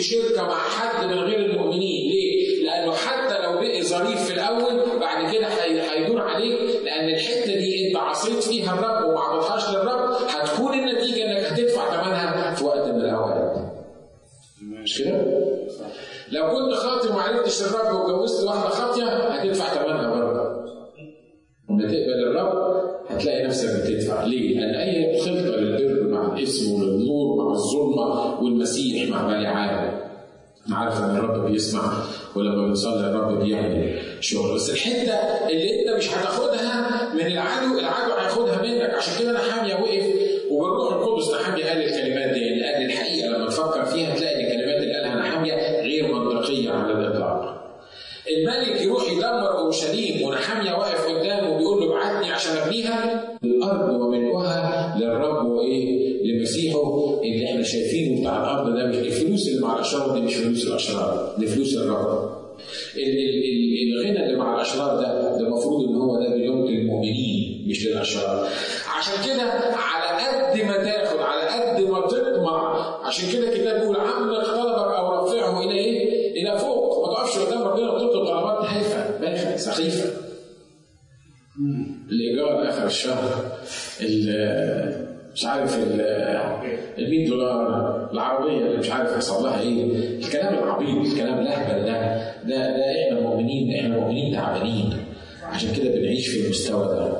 شركه مع حد من غير المؤمنين ليه؟ لانه حتى لو بقي ظريف في الاول بعد كده هيدور عليك لان الحته دي انت عصيت فيها الرب وما عطيتهاش للرب هتكون النتيجه انك هتدفع ثمنها في وقت من الاوقات. مش كده؟ لو كنت خاطي وما عرفتش الرب واتجوزت واحده خاطيه هتدفع ثمنها برضه. لما تقبل الرب هتلاقي نفسك بتدفع ليه؟ لان اي خلطه للبر مع الاسم وللنور مع الظلمه والمسيح مع بلعام انا عارف ان الرب بيسمع ولما بنصلي الرب بيعمل شغل بس الحته اللي انت مش هتاخدها من العدو العدو هياخدها منك عشان كده نحاميه وقف وبالروح القدس نحاميه قال الكلمات دي لان الحقيقه لما تفكر فيها تلاقي ان الكلمات اللي قالها نحاميه غير منطقيه على الاطلاق. الملك يروح يدمر اورشليم ونحاميه واقف قدامه وبيقول له ابعتني عشان ابنيها الارض وملؤها للرب وايه؟ لمسيحه اللي احنا شايفينه بتاع الارض ده مش الفلوس اللي مع الاشرار دي مش فلوس الاشرار دي فلوس الرب. الغنى اللي مع الاشرار ده ده المفروض ان هو ده بيمت للمؤمنين مش للاشرار. عشان كده على قد ما تاخد على قد ما تطمع عشان كده الكتاب بيقول عمق طلبك او رفعه الى ايه؟ الى فوق ما تقفش قدام ربنا وتطلب طلبات هايفه بايخه سخيفه. الايجار اخر الشهر مش عارف ال 100 دولار العربيه اللي مش عارف حصل لها ايه الكلام العبيط الكلام الاهبل ده ده ده احنا مؤمنين احنا مؤمنين تعبانين عشان كده بنعيش في المستوى ده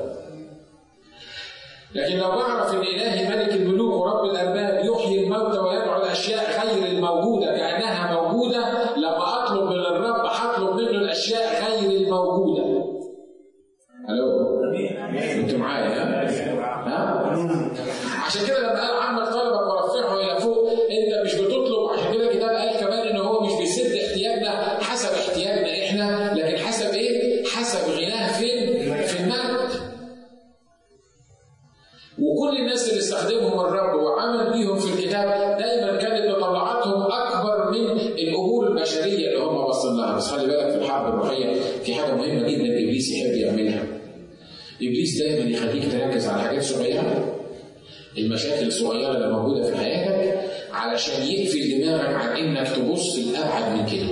لكن لو بعرف ان الهي ملك الملوك ورب الارباب يحيي الموتى ويدعو الاشياء غير الموجوده كانها موجوده لما اطلب من الرب هطلب منه الاشياء غير الموجوده الو انتوا معايا ها؟ ها؟ عشان كده لما قال عمك طلبك ورفعه الى فوق انت مش بتطلب عشان كده الكتاب قال كمان ان هو مش بيسد احتياجنا حسب احتياجنا احنا لكن حسب ايه؟ حسب غناه فين؟ في المجد. وكل الناس اللي استخدمهم الرب وعمل بيهم في الكتاب دايما كانت تطلعاتهم اكبر من الامور البشريه اللي هم واصلين لها بس خلي بالك في الحرب الروحيه في حاجه مهمه جدا ابليس يحب يعملها. ابليس دايما يخليك تركز على حاجات صغيره المشاكل الصغيره اللي موجوده في حياتك علشان يقفل دماغك عن انك تبص لابعد من كده.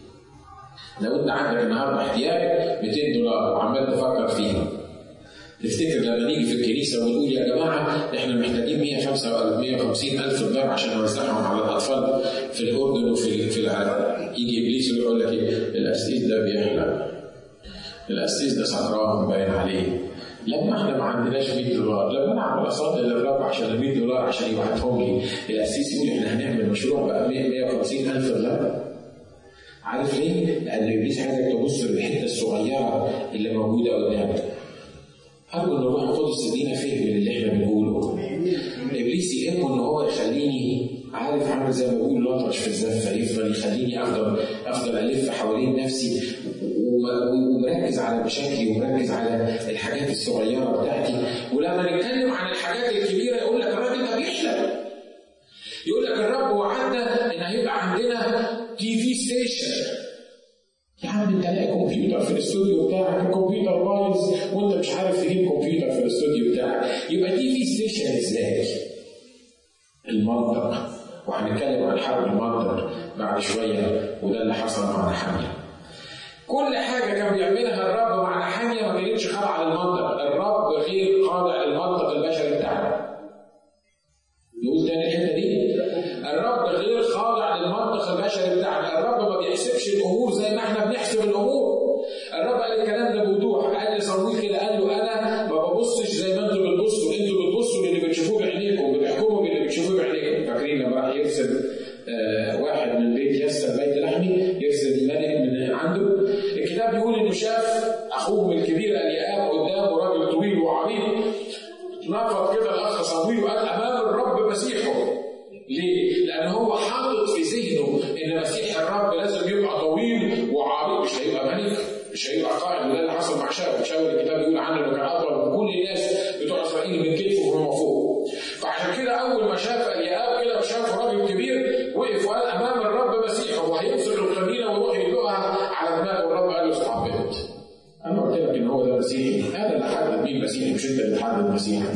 لو انت عندك النهارده احتياج 200 دولار وعمال تفكر فيهم تفتكر لما نيجي في الكنيسه ونقول يا جماعه احنا محتاجين 150 الف دولار عشان نوزعهم على الاطفال في الاردن وفي في العراق يجي ابليس ويقول لك ايه القسيس ده بيحلم القسيس ده سكران باين عليه لما احنا ما عندناش 100 دولار لما انا عمال اصلي للرب عشان ال 100 دولار عشان يبعتهم لي القسيس يقول احنا هنعمل مشروع بقى 150 الف دولار عارف ليه؟ لان ابليس عايزك تبص للحته الصغيره اللي موجوده قدامك أرجو إن الروح القدس يدينا فهم اللي إحنا بنقوله. إبليس يهمه إن هو يخليني عارف عامل زي ما بقول لطش في الزفة يفضل يخليني أفضل أفضل ألف حوالين نفسي ومركز على مشاكلي ومركز على الحاجات الصغيرة بتاعتي ولما نتكلم عن الحاجات الكبيرة يقول لك الراجل ده بيحلم. يقول لك الرب وعدنا إن هيبقى عندنا تي في ستيشن يا عم انت لاقي كمبيوتر في الاستوديو بتاعك الكمبيوتر بايظ وانت مش عارف تجيب كمبيوتر في الاستوديو بتاعك يبقى دي في ستيشن ازاي؟ المنطق وهنتكلم عن حرب المنطق بعد شويه وده اللي حصل مع نحاميه. كل حاجه كان بيعملها الرب مع نحاميه ما كانتش خاضعه للمنطق، الرب غير خاضع للمنطق البشري بتاعنا. نقول تاني الحته دي الرب غير خاضع للمنطق البشري بتاعنا، الرب ما بيحسبش الامور زي ما احنا بنحسب الامور. الرب قال الكلام ده بوضوح، قال لصمويل كده قال له انا ما ببصش زي ما انتوا بتبصوا، انتوا بتبصوا للي بتشوفوه بعينيكم، بتحكموا باللي بتشوفوه بعينيكم، فاكرين لما راح يرسل آه واحد من بيت يسر بيت لحمي يرسل ملك من عنده، الكتاب بيقول انه شاف اخوهم الكبير الياب قدامه راجل طويل وعريض نفض كده الاخ صمويل وقال امام الرب مسيحه ليه؟ لأن هو حاطط في ذهنه إن مسيح الرب لازم يبقى طويل وعريض مش هيبقى ملك مش هيبقى قائد وده اللي حصل مع شاول، شاول الكتاب بيقول عنه إنه كان أطول من كل الناس بتوع إسرائيل من كتفه وهو فوق. فعشان كده أول ما شاف الياب كده وشاف راجل كبير وقف وقال أمام الرب مسيحه وهيمسك القنينة ويروح يدلقها على دماغه والرب قال له استعبد. أنا قلت لك إن هو ده مسيحي، هذا اللي حدد مين مسيحي مش أنت اللي تحدد مسيحي.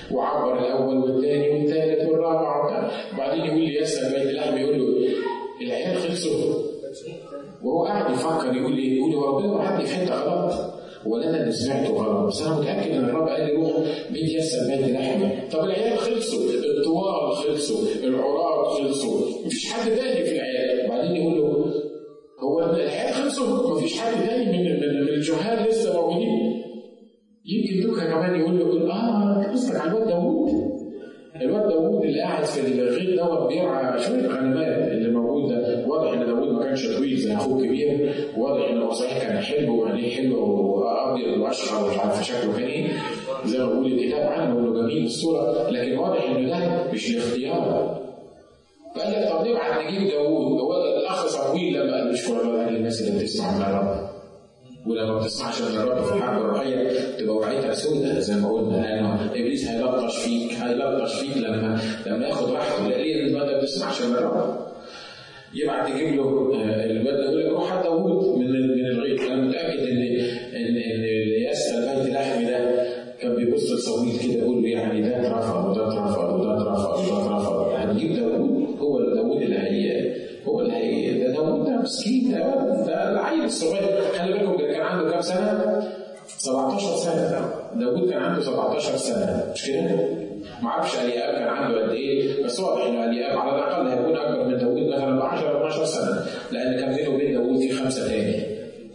وعبر الاول والثاني والثالث والرابع وبعدين يقول لي يسال بيت اللحم يقول له العيال خلصوا وهو قاعد يفكر يقول ايه؟ يقول هو ربنا بعتني في حته غلط ولا انا اللي سمعته غلط بس انا متاكد ان الرب قال لي روح بيت يسر بيت لحمه طب العيال خلصوا الطوال خلصوا العراة خلصوا مفيش حد تاني في العيال وبعدين يقول له هو العيال خلصوا مفيش حد تاني من من, من الجهال لسه موجودين يمكن دوكا كمان يقول له يقول اه قصدك على الواد داوود الواد داوود اللي قاعد في الغيط دوت بيرعى شويه غنمات اللي موجود ده واضح ان داوود ما كانش طويل زي اخوه الكبير واضح ان هو صحيح كان حلو وعينيه حلو وابيض واشقر ومش عارف شكله كان ايه زي ما بيقول الكتاب عنه انه جميل الصوره لكن واضح انه ده مش الاختيار فقال لك طب نبعت نجيب داوود هو الاخ صمويل لما قال مش قال الناس اللي بتسمع من الرب ولما ما بتسمعش من الرب في الحرب الروحيه تبقى وعيتها سودة زي ما قلنا لانه ابليس هيلطش فيك هيلطش فيك لما لما ياخد راحته ليه ما بتسمعش من الرب يبعت يجيب له الواد يقول لك روح هات داوود من من الغيط انا متاكد ان ان ان ياسر بيت لحم ده كان بيبص لصويت كده يقول له يعني ده اترفض وده اترفض وده اترفض وده اترفض هنجيب داوود هو داوود اللي هي هو اللي هي ده داوود ده مسكين ده ده العيل الصغير خلي بالكم ده كان عنده كام سنه؟ 17 سنه داوود كان عنده 17 سنه مش كده؟ ما اعرفش الياب كان عنده قد ايه بس واضح ان الياب على الاقل هيكون اكبر من داوود مثلا ب 10 12 سنه لان كان بينه وبين داوود في خمسه تاني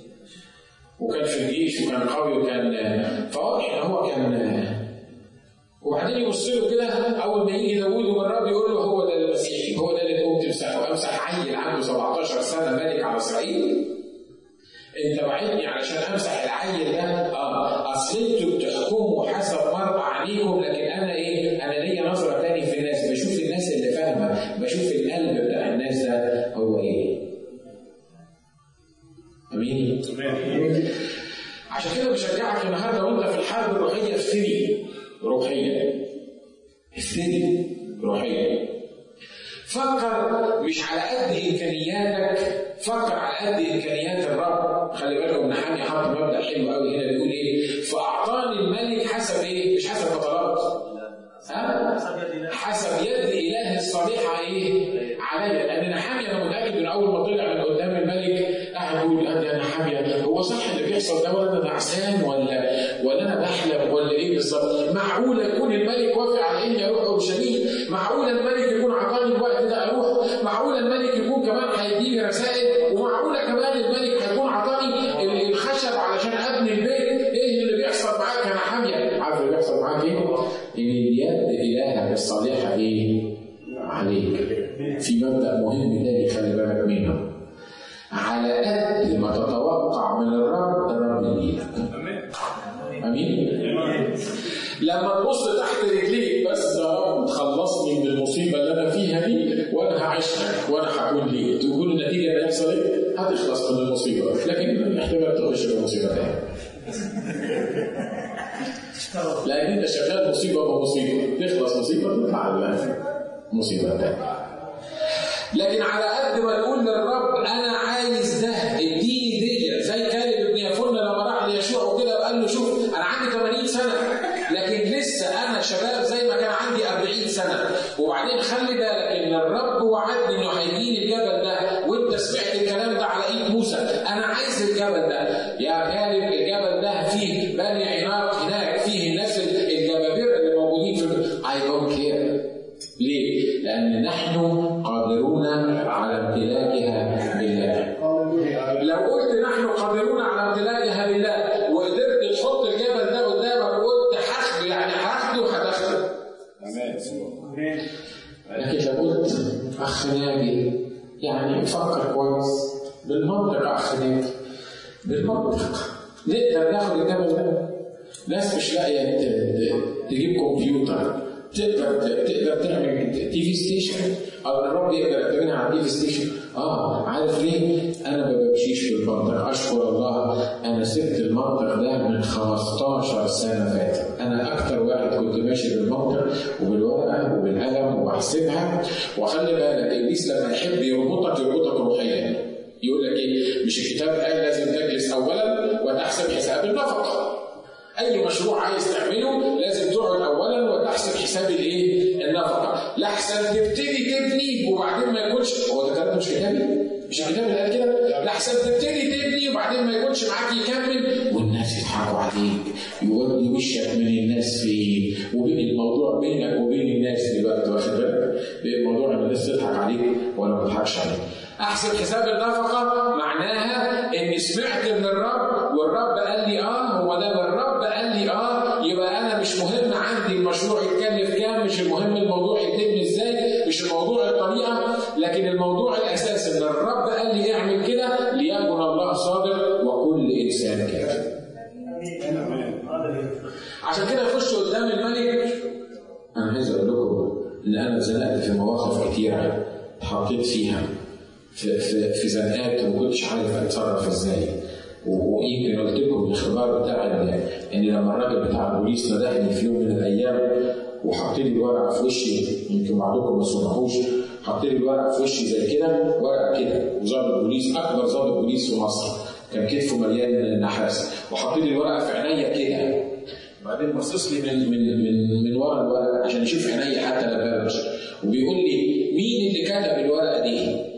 وكان في الجيش وكان قوي وكان فواضح ان هو كان وبعدين يبص له كده اول ما يجي داوود والرب يقول له هو ده المسيحي هو ده اللي تقوم تمسحه امسح عيل عنده 17 سنه ملك على اسرائيل انت وعدني علشان امسح العيل ده اه اصل انتوا بتحكموا حسب مرء عينيكم لكن انا ايه؟ انا ليا نظره تاني في الناس بشوف الناس اللي فاهمه بشوف القلب بتاع الناس ده هو ايه؟ امين؟ عشان كده بشجعك النهارده وانت في الحرب الروحيه افتري روحيا افتري روحيا فكر مش على قد امكانياتك فكر على قد امكانيات الرب خلي بالكم ابن حامي حط مبدا حلو قوي هنا بيقول ايه فاعطاني الملك حسب ايه مش حسب ما طلبت ها حسب يد اله الصالحه ايه عليا لان نحامي انا متاكد ان اول ما طلع من قدام الملك قاعد يقول انا نحامي هو صح اللي بيحصل ده ولا انا نعسان ولا ولا انا بحلم ولا ايه بالظبط معقوله يكون الملك وافق على اني اروح اورشليم معقوله الملك يكون عطاني الوقت ده اروح معقوله الملك يكون كمان هيديني رسائل ومعقوله كمان الملك هيكون عطاني الخشب علشان ابني البيت ايه اللي بيحصل معاك يا حاميه عارف اللي بيحصل معاك ايه؟ ان يد الهك الصالحه ايه؟ عليك في مبدا مهم تاني خلي بالك منه على قد ما تتوقع من الرب الرب يديلك امين لما تبص تحت رجليك بس يا رب تخلصني من المصيبه اللي انا فيها دي وانا هعيشها وانا هكون ليه تقول النتيجه اللي هيحصل ايه؟ هتخلص من المصيبه لكن احتمال تخش في مصيبه تاني لان انت شغال مصيبه بمصيبه تخلص مصيبه تطلع مصيبه تانيه لكن على قد ما نقول للرب انا عايز ده اديني دي زي كالب ابن يفن لما راح ليشوع كده وقال له شوف انا عندي 80 سنه لكن لسه انا شباب زي ما كان عندي 40 سنه وبعدين خلي بالك ان الرب وعدني انه هيديني الجبل ده وانت سمعت الكلام ده على ايد موسى انا عايز الجبل ده يا كالب الجبل ده فيه بني عناق هناك فيه الناس الجبابره اللي موجودين في اي دونت كير ليه؟ لأن نحن قادرون على امتلاكها بالله. لو قلت نحن قادرون على امتلاكها بالله وقدرت تحط الجبل ده قدامك وقلت هاخده يعني هاخده هتاخده. لكن لو قلت أخ ناجي يعني فكر كويس بالمنطق يا أخ ناجي بالمنطق نقدر ناخد الجبل ده ناس مش لاقية تجيب كمبيوتر تقدر تقدر تعمل تي في ستيشن او الرب يقدر يعتمدها على التي في ستيشن اه عارف ليه؟ انا ما بمشيش بالمنطق اشكر الله انا سبت المنطق ده من 15 سنه فاتت انا اكتر واحد كنت ماشي بالمنطق وبالورقه وبالقلم وبحسبها وخلي بالك ابليس لما يحب يربطك يربطك روحيا يقول لك ايه؟ مش الكتاب قال لازم تجلس اولا وتحسب حساب النفقه اي مشروع عايز تعمله لازم تقعد اولا وتحسب حساب الايه؟ النفقه، لاحسن تبتدي تبني وبعدين ما يكونش هو ده كلام مش كتابي؟ مش الكتاب اللي قال كده؟ لاحسن تبتدي تبني وبعدين ما يكونش معاك يكمل والناس يضحكوا عليك يودي وشك من الناس فين وبين الموضوع بينك وبين الناس دلوقتي واخد بالك؟ بين الموضوع ان الناس تضحك عليك ولا ما تضحكش عليك. احسب حساب النفقه معناها اني سمعت من الرب والرب قال لي اه هو ده الرب قال لي اه يبقى انا مش مهم عندي المشروع يتكلف كام مش المهم الموضوع يتم ازاي مش الموضوع الطريقه لكن الموضوع الاساس ان الرب قال لي اعمل كده ليكن الله صادق وكل انسان كافر عشان كده يخش قدام الملك انا عايز اقول لكم ان انا زنقت في مواقف كتيره اتحطيت فيها في في في زنقات وما كنتش عارف اتصرف ازاي ويمكن قلت لكم الاختبار بتاع ان لما الراجل بتاع البوليس ندهني في يوم من الايام وحط لي الورقه في وشي يمكن بعضكم ما سمعوش حط لي الورقه في وشي زي كده ورقه كده وظابط بوليس اكبر ظابط بوليس في مصر كان كتفه مليان نحاس وحط لي الورقه في عينيا كده بعدين بصص لي من من من من ورا الورقه عشان يشوف عينيا حتى لا برش وبيقول لي مين اللي كتب الورقه دي؟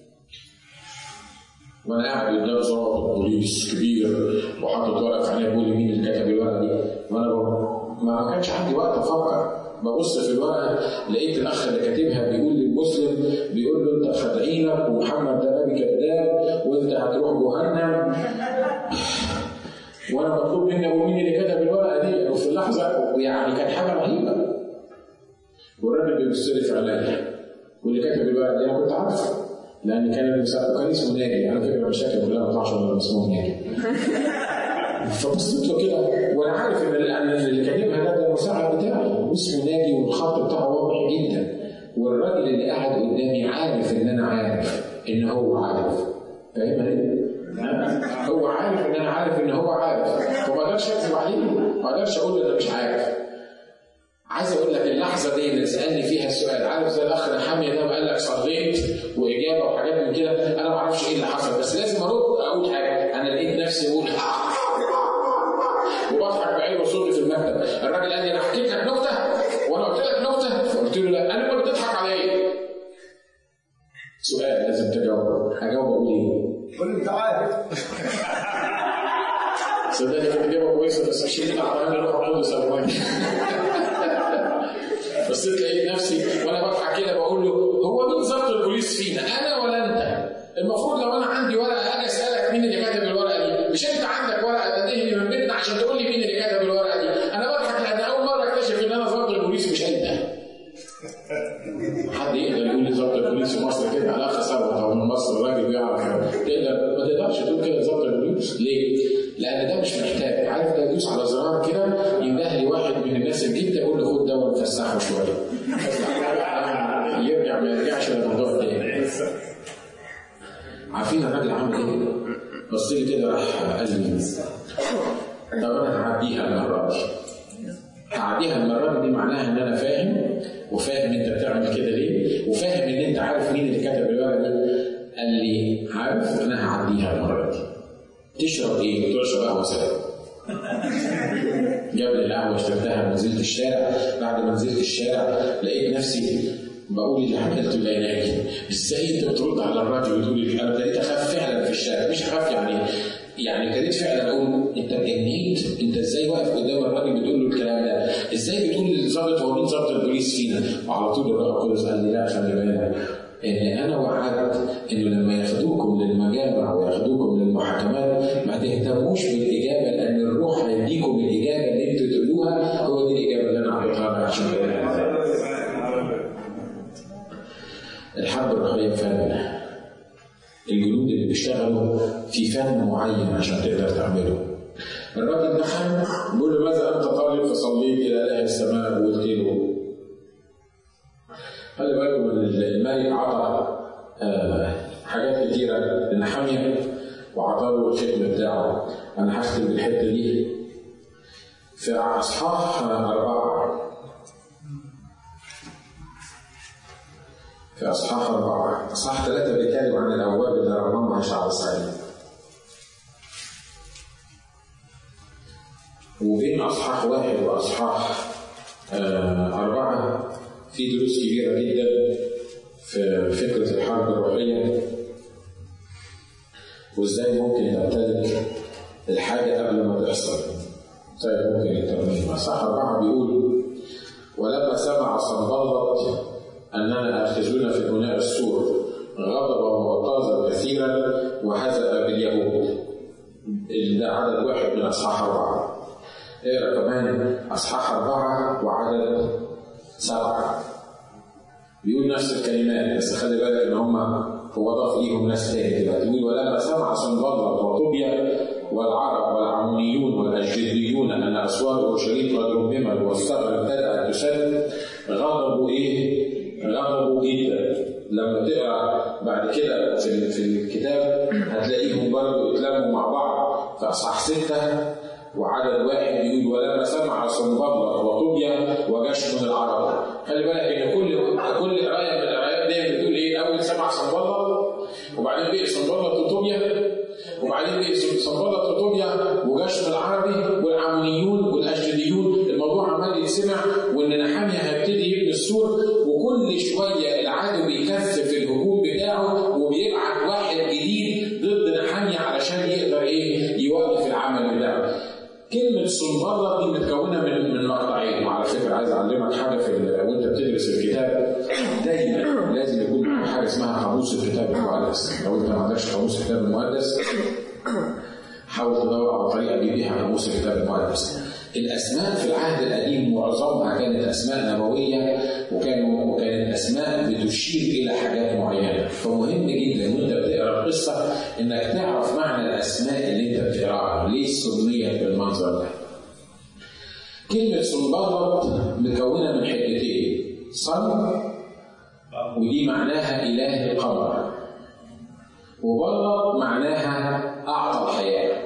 وانا قاعد قدام ضابط بوليس كبير وحاطط ورقه في عينيه بيقول لي مين اللي كتب الورقه دي؟ وانا ما كانش عندي وقت افكر ببص في الورقه لقيت الاخ اللي كاتبها بيقول للمسلم بيقول له انت خدعينك ومحمد ده نبي كذاب وانت هتروح جهنم وانا مطلوب مني اقول مين اللي كتب الورقه دي وفي اللحظه يعني كانت حاجه رهيبه والراجل بيبص لي في عينيا واللي كتب الورقه دي انا كنت عارفه لان كان المساعد كان اسمه ناجي على فكره المشاكل كلها ما طلعش ولا اسمه ناجي فبصيت له كده وانا عارف ان اللي كاتبها ده ده المساعد بتاعي واسمه ناجي والخط بتاعه واضح جدا والراجل اللي قاعد قدامي عارف ان انا عارف ان هو عارف فاهمها ايه؟ هو عارف ان انا عارف ان هو عارف فما اقدرش اكذب عليه ما اقدرش اقول له انا مش عارف عايز اقول لك اللحظه دي اللي سالني فيها السؤال عارف زي الاخ نحامي ده قال لك صليت واجابه وحاجات من كده انا ما اعرفش ايه اللي حصل بس لازم ارد اقول حاجه انا لقيت نفسي اقول وبضحك بعين وصوتي في المكتب الراجل قال لي انا حكيت لك نكته وانا قلت لك نكته فقلت له لا انا كنت بتضحك عليا سؤال لازم تجاوب هجاوب اقول ايه؟ قول انت عارف صدقني كانت اجابه كويسه بس مش هينفع اعمل روح القدس ابواني بس لقيت نفسي وانا بضحك كده بقول له هو مين ظابط البوليس فينا انا ولا انت؟ المفروض لو انا عندي ورقه اجي اسالك مين اللي كتب الورقه دي مش انت عندك ورقه تدهني من بيتنا عشان تقول لي مين اللي كتب الورقه دي انا بضحك لان اول مره اكتشف ان انا ظابط البوليس مش انت حد يقدر يقول لي ظابط البوليس في مصر كده على اخر سبعه او من مصر الراجل بيعرف تقدر ما تقدرش تقول كده ظابط البوليس ليه؟ لان ده مش محتاج عارف ده يدوس على زرار كده ينده لي واحد من الناس الجديده يقول له خد ده ونفسحه شويه يرجع ما يرجعش للموضوع تاني عارفين الراجل عمل ايه؟ بص لي كده راح قال لي طب انا هعديها المره دي هعديها المره دي معناها ان انا فاهم وفاهم انت بتعمل كده ليه وفاهم ان انت عارف مين اللي كتب الورقه دي قال لي عارف انا هعديها المره دي تشرب ايه؟ قلت له اشرب قهوه ساده جاب لي القهوه اشتريتها ونزلت الشارع بعد ما نزلت الشارع لقيت نفسي بقول اللي عملته لعلاجي ازاي انت بترد على الراجل وتقول لي انا ابتديت اخاف فعلا في الشارع مش اخاف يعني يعني ابتديت فعلا اقول انت اتجنيت انت ازاي واقف قدام الراجل بتقول له الكلام ده ازاي بتقول للظابط هو مين ظابط البوليس فينا وعلى طول الروح القدس قال لي لا خلي بالك ان انا وعدت انه لما ياخدوكم للمجامع وياخدوكم للمحاكمات ما تهتموش بالاجابه لان الروح هيديكم الاجابه اللي انتوا تقولوها هو دي الاجابه اللي انا اعطيتها لك عشان كده الحرب الروحيه فن الجنود اللي بيشتغلوا في فن معين عشان تقدر تعمله الراجل دخل بيقول له ماذا انت طالب فصليت الى اله السماء وقلت له خلي بالكم ان الملك عطى آه حاجات كتيره لنحميه وعطى له الختم بتاعه انا هختم بالحته دي في اصحاح اربعه في اصحاح اربعه اصحاح ثلاثه بيتكلم عن الاواب اللي رممها شعب اسرائيل وبين اصحاح واحد واصحاح آه اربعه في دروس كبيره جدا في فكره الحرب الروحيه وازاي ممكن تمتلك الحاجه قبل ما تحصل طيب ممكن الترميم اصحاح اربعه بيقول ولما سمع صنبلط اننا اخذون في بناء السور غضب وغتاظ كثيرا وهزأ باليهود ده عدد واحد من اصحاح اربعه اقرا كمان اصحاح اربعه وعدد سبعه بيقول نفس الكلمات بس خلي بالك ان هم هو ضاف ليهم ناس تاني دلوقتي يقول ولما سمع صنبلط وطوبيا والعرب والعمونيون والاشجديون ان اسوار اورشليم قد رممت والثغر ابتدات تشد غضبوا ايه؟ غضبوا جدا لما تقرا بعد كده في في الكتاب هتلاقيهم برضه اتلموا مع بعض في اصحاح سته وعدد واحد يقول ولما سمع صنبلط وطوبيا وجيش من العرب خلي بالك ان كل كل قرايه من القرايات دي بتقول ايه اول سمع صنبلط وبعدين بقي صنبلط وطوبيا وبعدين بقي صنبلط وطوبيا وجيش من العربي والعمونيون والاشجديون الموضوع عمال يتسمع وان نحاميه هيبتدي يبني السور وكل شويه العدو بيكثف الهجوم بتاعه وبيبعت واحد جديد ضد نحاميه علشان يقدر ايه يوقف العمل بتاعه كلمة صنبلط دي متكونة من من مقطعين وعلى فكرة عايز أعلمك حاجة في وأنت بتدرس الكتاب دايما لازم يكون معاك حاجة اسمها قاموس الكتاب المقدس لو أنت ما عندكش قاموس الكتاب المقدس حاول تدور على طريقة تجيب بيها قاموس الكتاب المقدس الأسماء في العهد القديم معظمها كانت أسماء نبوية وكانوا وكانت أسماء بتشير إلى حاجات معينة فمهم جدا وأنت بتقرا القصة إنك تعرف معنى الأسماء اللي أنت بتقراها ليه سميت بالمنظر ده كلمة صنبلط مكونة من حتتين صن ودي معناها إله القمر وبلط معناها أعطى الحياة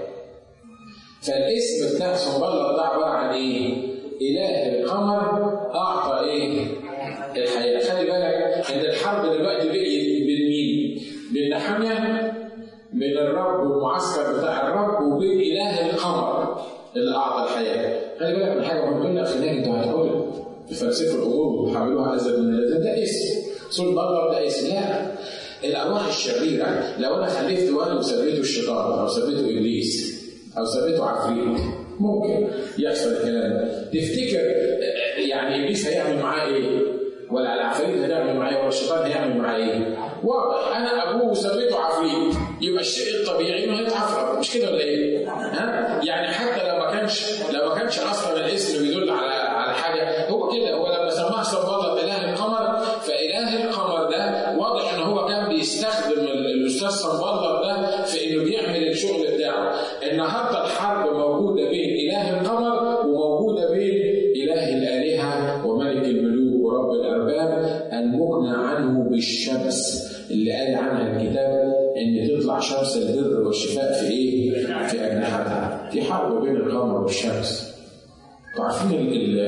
فالاسم بتاع صنبلط ده عبارة عن إيه؟ إله القمر أعطى إيه؟ الحياة خلي بالك إن الحرب دلوقتي بقيت بين مين؟ بين نحامية بين الرب والمعسكر بتاع الرب وبين إله القمر اللي أعطى الحياة خلي بالك من حاجة مهمة لنا خلينا أنتوا هتقولوا تفلسفوا الأمور وتحولوها أزل من اللازم ده اسم صنبلط ده اسم لا الأرواح الشريرة لو أنا خلفت ولد وسميته الشيطان أو سميته إبليس أو سميته عفريت ممكن يحصل الكلام ده تفتكر يعني إبليس هيعمل معاه إيه؟ ولا العفاريت هتعمل معاه ولا الشيطان هيعمل معاه ايه؟ واضح انا ابوه وسميته عفريت يبقى الشيء الطبيعي انه هيتعفرت مش كده ولا ايه؟ ها؟ يعني حتى لو ما كانش لو ما كانش اصلا الاسم بيدل على على حاجه هو كده هو لما سماه صبالة اله القمر فاله القمر ده واضح ان هو كان بيستخدم الاستاذ صبالة ده في انه بيعمل الشغل بتاعه النهارده الحرب موجوده بين اله القمر وموجوده بين اله الالهه وملك الملوك ورب الارباب المقنع عنه بالشمس اللي قال عنها الكتاب ان تطلع شمس البر والشفاء في ايه؟ في اجنحتها. في حرب بين القمر والشمس. انتوا عارفين ال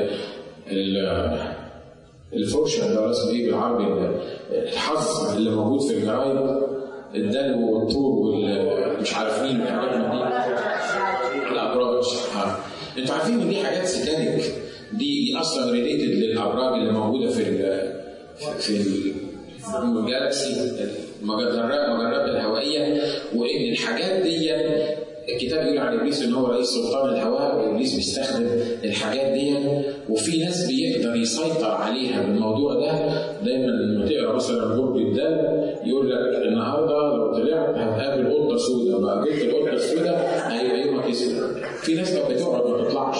ال الفرشه اللي هو اسمه ايه بالعربي الحظ اللي موجود في الجرايد الدلو والطور والمش عارف مين والحاجات من دي الابراج انتوا عارفين ان دي حاجات سيتانيك دي اصلا ريليتد للابراج اللي موجوده في ال في الجالكسي المجرات المجرات الهوائيه وان الحاجات دي الكتاب يقول عن ابليس ان هو رئيس سلطان الهواء وابليس بيستخدم الحاجات دي وفي ناس بيقدر يسيطر عليها بالموضوع ده دايما لما تقرا مثلا برج الدل يقول لك النهارده لو طلعت هتقابل قطه سوداء لو جبت القطه السوداء هيبقى يومك اسود في ناس كانت بتقعد ما تطلعش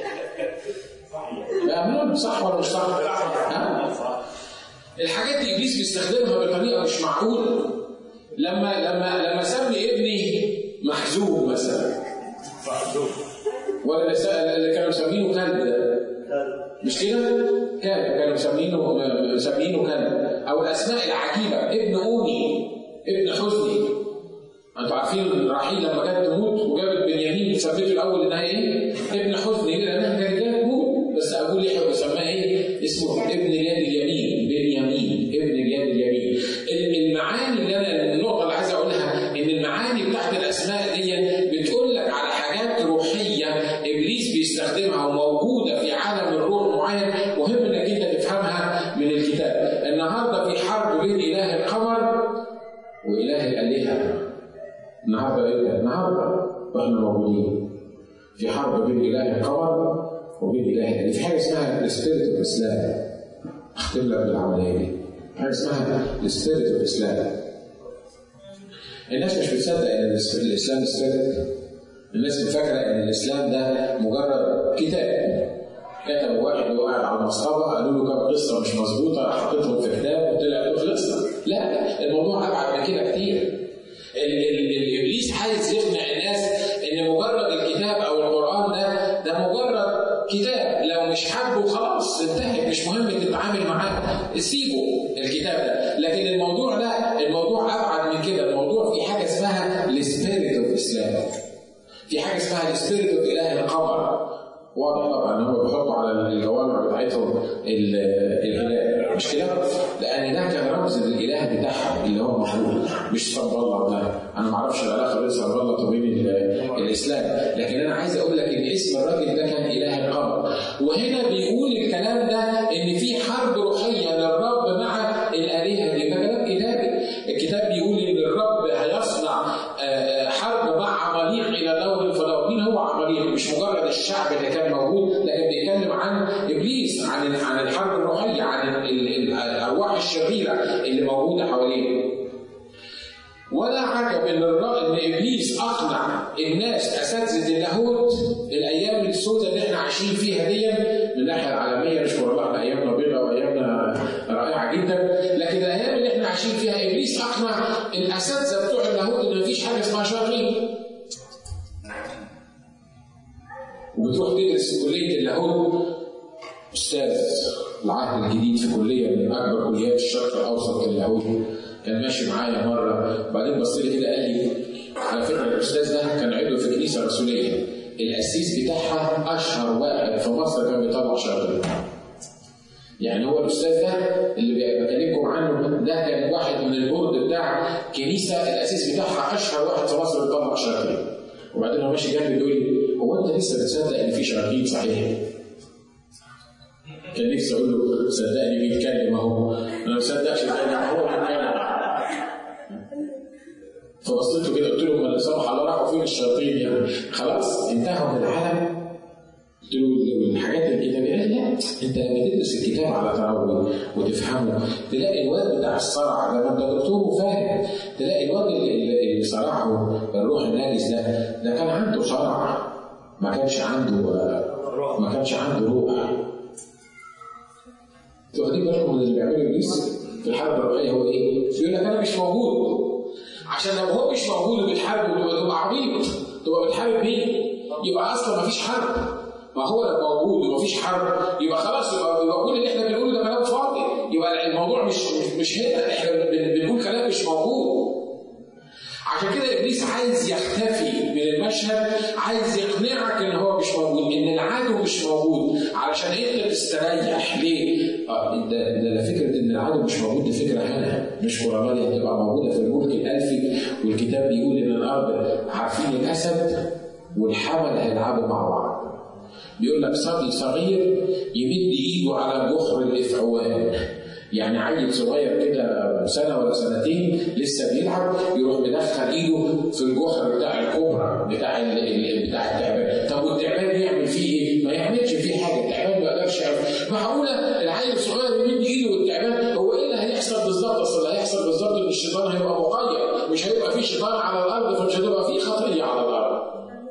بأمانة صح ولا مش صح؟ ها؟ الحاجات دي ابليس بيستخدمها بطريقه مش معقوله لما لما لما سمي ابني محزوب مثلا ولا اللي كانوا مسمينه كلب ده مش كده؟ كلب كانوا مسمينه مسمينه كلب او الاسماء العجيبه ابن اوني ابن حزني انتوا عارفين رحيل لما جت تموت وجابت بنيامين سميته الاول انها ايه؟ ابن حزني لانها كانت جايه تموت بس ابوه لحق وسماه ايه؟ اسمه ابن اليد اليمين بنيامين ابن اليد اليمين المعاني اللي انا النقطه اللي عايز اقولها ان المعاني بتاعت الاسماء دي بتقول لك على حاجات روحيه ابليس بيستخدمها النهارده ايه؟ النهارده واحنا موجودين في حرب بين اله القمر وبين اله الليل في حاجه اسمها السبيريت اوف اسلام اختم لك بالعمليه دي حاجه اسمها السبيريت اوف اسلام الناس مش بتصدق ان الاسلام سبيريت الناس فاكره ان الاسلام ده مجرد كتاب كتب واحد وهو قاعد على المصطبه قالوا له كام قصه مش مظبوطه راح حطيتهم في كتاب وطلع له خلصنا لا الموضوع ابعد من كده كتير الابليس عايز يقنع الناس ان مجرد الكتاب او القران ده ده مجرد كتاب لو مش حابه خلاص انتهت مش مهم تتعامل معاه سيبه الكتاب ده لكن الموضوع ده الموضوع ابعد من كده الموضوع في حاجه اسمها السبيريت اوف اسلام في حاجه اسمها السبيريت اوف اله القمر واضح طبعا ان هم بيحطوا على الجوامع بتاعتهم الاله مش كده؟ لان ده كان رمز للاله بتاعهم اللي هو المفروض مش صب الله ده انا ما اعرفش العلاقه بين صب الله وبين الاسلام لكن انا عايز اقول لك ان اسم الراجل ده كان اله القمر وهنا بيقول الكلام ده ان في حرب روحيه للرب مع الالهه دي ده كلام كتابي الكتاب بيقول ان الرب هيصنع حرب مع عماليق الى دور فدور مين هو عماليق مش مجرد الشعب اللي كان موجود لكن بيتكلم عن ابليس عن عن الحرب الروحيه عن الارواح الشريره اللي موجوده حواليه ولا عجب ان ان ابليس اقنع الناس اساتذه اللاهوت الايام السوداء اللي احنا عايشين فيها دي من الناحيه العالميه نشكر الله احنا ايامنا بيضاء وايامنا رائعه جدا لكن الايام اللي احنا عايشين فيها ابليس اقنع الاساتذه بتوع اللاهوت ان مفيش حاجه اسمها شياطين وبتروح تدرس في كليه اللاهوت استاذ العهد الجديد في كليه من اكبر كليات الشرق الاوسط للاهوت كان ماشي معايا مره بعدين بص لي كده قال لي على فكره الاستاذ ده كان عضو في كنيسه رسوليه القسيس بتاعها اشهر واحد في مصر كان بيطلع شياطين يعني هو الاستاذ ده اللي بكلمكم عنه ده كان واحد من البورد بتاع كنيسه الاسيس بتاعها اشهر واحد في مصر بيطلع شياطين وبعدين هو ماشي جنبي بيقول لي هو انت لسه بتصدق ان في شياطين صحيح؟ كان نفسي اقول له صدقني بيتكلم اهو انا ما بصدقش زي ما هو بيتكلم فبصيت له كده قلت له ما لا سمح الله راحوا فين الشياطين يعني خلاص انتهوا من العالم قلت له الحاجات الكتابيه قال لا انت لما تدرس الكتاب على تروي وتفهمه تلاقي الواد بتاع الصرع ده ما انت دكتور وفاهم تلاقي الواد اللي, اللي صرعه الروح الناجس ده ده كان عنده صرع ما كانش عنده ما كانش عنده روح واخدين بالكم من اللي بيعمله ابليس في الحرب الروحيه هو ايه؟ يقول لك انا مش موجود عشان لو هو مش موجود وبتحارب تبقى عبيط تبقى بتحارب مين؟ يبقى اصلا ما فيش حرب ما هو لو موجود ومفيش حرب يبقى خلاص يبقى, يبقى كل اللي احنا بنقوله ده كلام فاضي يبقى الموضوع مش مش هنا احنا بنقول كلام مش موجود عشان كده ابليس عايز يختفي من المشهد عايز يقنعك ان هو مش موجود ان العدو مش موجود علشان انت تستريح ليه؟ اه ده ده فكره ان العدو مش موجود دي فكره هنا مش قرآنية بتبقى موجوده في الملك الالفي والكتاب بيقول ان الارض عارفين الاسد والحمل هيلعبوا مع بعض بيقول لك صبي صغير يمد ايده على جحر الافعوان يعني عيل صغير كده سنه ولا سنتين لسه بيلعب يروح مدخل ايده في الجحر بتاع الكوبرا بتاع ال بتاع التعبان طب والتعبان يعمل فيه ايه؟ ما يعملش فيه حاجه التعبان ما يقدرش يعمل معقوله العيل الصغير يمد ايده والتعبان هو ايه اللي هيحصل بالظبط؟ اصل اللي هيحصل بالظبط ان الشيطان هيبقى مقيد مش هيبقى فيه شيطان على الارض فمش هتبقى فيه خطيه على الارض.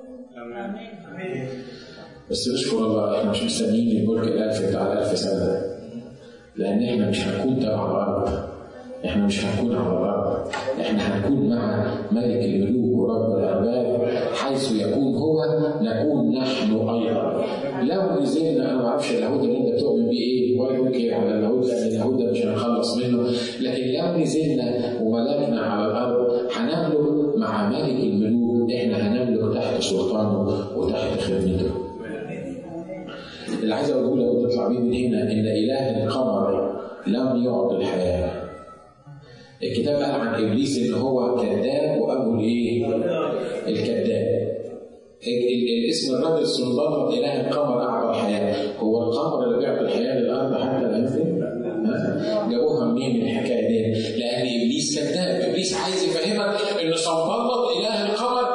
بس نشكر الله احنا مش مستنيين الملك الالف بتاع الالف سنه لان احنا مش هنكون تبع الارض احنا مش هنكون على الارض احنا هنكون مع ملك الملوك ورب الارباب حيث يكون هو نكون نحن ايضا لو نزلنا انا ما اعرفش اليهود اللي انت بتؤمن بيه ايه ولا ينكر على اليهود لان اليهود ده مش هنخلص منه لكن لو نزلنا وملكنا على الارض هنملك مع ملك الملوك احنا هنملك تحت سلطانه وتحت خدمته اللي عايز اقوله لك وتطلع بيه من هنا ان اله القمر لم يعطي الحياه. الكتاب قال عن ابليس ان هو كذاب وابو الايه؟ الكذاب. الاسم الراجل السلطان اله القمر اعطى الحياه، هو القمر اللي بيعطي الحياه للارض حتى لا ينفي؟ جابوها منين من الحكايه دي؟ لان ابليس كذاب، ابليس عايز يفهمك ان صنبلط اله القمر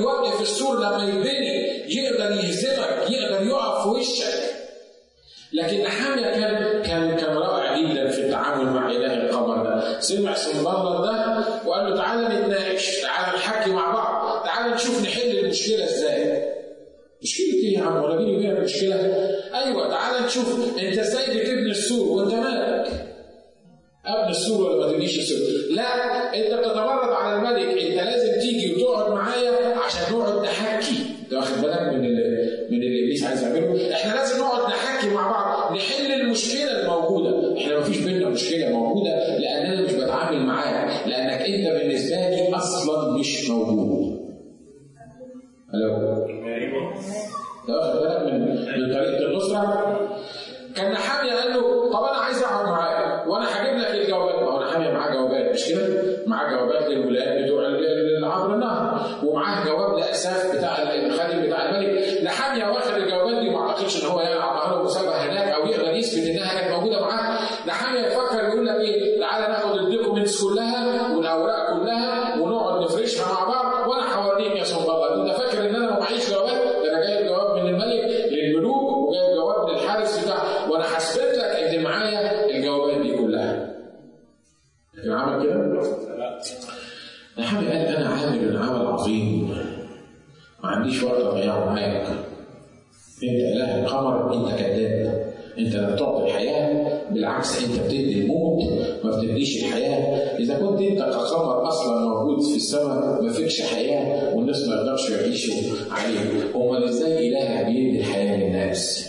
يوقف السور لما يتبني يقدر يهزمك يقدر يقف في وشك لكن نحامية كان كان كان رائع جدا في التعامل مع اله القمر ده سمع سنبلط ده وقال له تعالى نتناقش تعالى نحكي مع بعض تعالى نشوف نحل المشكله ازاي مشكلة ايه يا عم ولا بيني وبينك مشكلة؟ ايوه تعالى نشوف انت ازاي بتبني السور وانت مالك؟ ابني السور ولا ما تبنيش السور؟ لا انت بتتمرد على الملك انت لازم تيجي وتقعد معايا عشان نقعد نحكي انت واخد بالك من اللي من اللي ابليس عايز يعمله؟ احنا لازم نقعد نحكي مع بعض نحل المشكله الموجوده، احنا ما فيش بينا مشكله موجوده لان انا مش بتعامل معاك، لانك انت بالنسبه لي اصلا مش موجود. الو ده واخد بالك من من طريقه النصره؟ كان نحامية قال له طب انا عايز اقعد معاك وانا هجيب لك الجوابات ما هو نحامية معاه جوابات مش كده؟ معاه جوابات للولايات بتوع عبر النهر ومعاه جواب لاساف بتاع الخادم بتاع الملك نحامية واخد الجوابات دي ما اعتقدش ان هو يعني عمل له مسابقه هناك او يقدر يثبت انها كانت موجوده معاه نحامية يفكر يقول لك ايه تعالى ناخد الدوكيومنتس كلها والاوراق كلها ونقعد نفرشها مع بعض وانا هوريك يا صنبلة انت فاكر ان انا ما معيش جوابات ده انا جايب جواب من الملك للملوك وجايب جواب للحارس بتاع وانا هثبت لك ان معايا الجوابات دي كلها لكن عمل كده؟ نحامي قال انا عامل عمل عظيم ما عنديش وقت اضيعه معاك انت اله القمر انت كذاب انت لا بتعطي الحياه بالعكس انت بتدي الموت ما بتديش الحياه اذا كنت انت كقمر اصلا موجود في السماء ما فيكش حياه والناس ما يقدرش يعيشوا عليه امال ازاي الهك بيدي الحياه للناس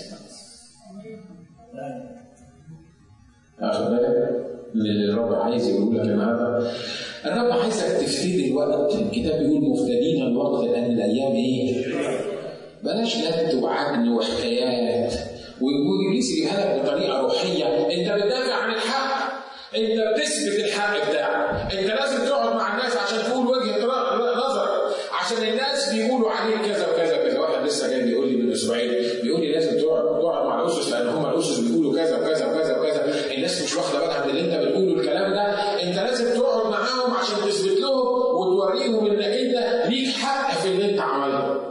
واخد بالك من اللي الرب عايز يقول لك النهارده الرب عايزك تفتدي الوقت الكتاب بيقول مفتدين الوقت لان الايام ايه؟ بلاش لت وعجن وحكايات وابليس يجيبها لك بطريقه روحيه انت بتدافع عن الحق انت بتثبت الحق بتاعك انت لازم تقعد مع الناس عشان تقول وجهه نظرك عشان الناس بيقولوا عليك كذا وكذا وكذا واحد لسه جاي بيقول لي من اسبوعين بيقول لي لازم تقعد تقعد مع الاسس لان هم الاسس بيقولوا كذا وكذا وكذا وكذا الناس مش واخده بالها من اللي انت بتقوله الكلام ده انت لازم تقعد معاهم عشان تثبت لهم وتوريهم انك انت ليك حق في اللي انت عملته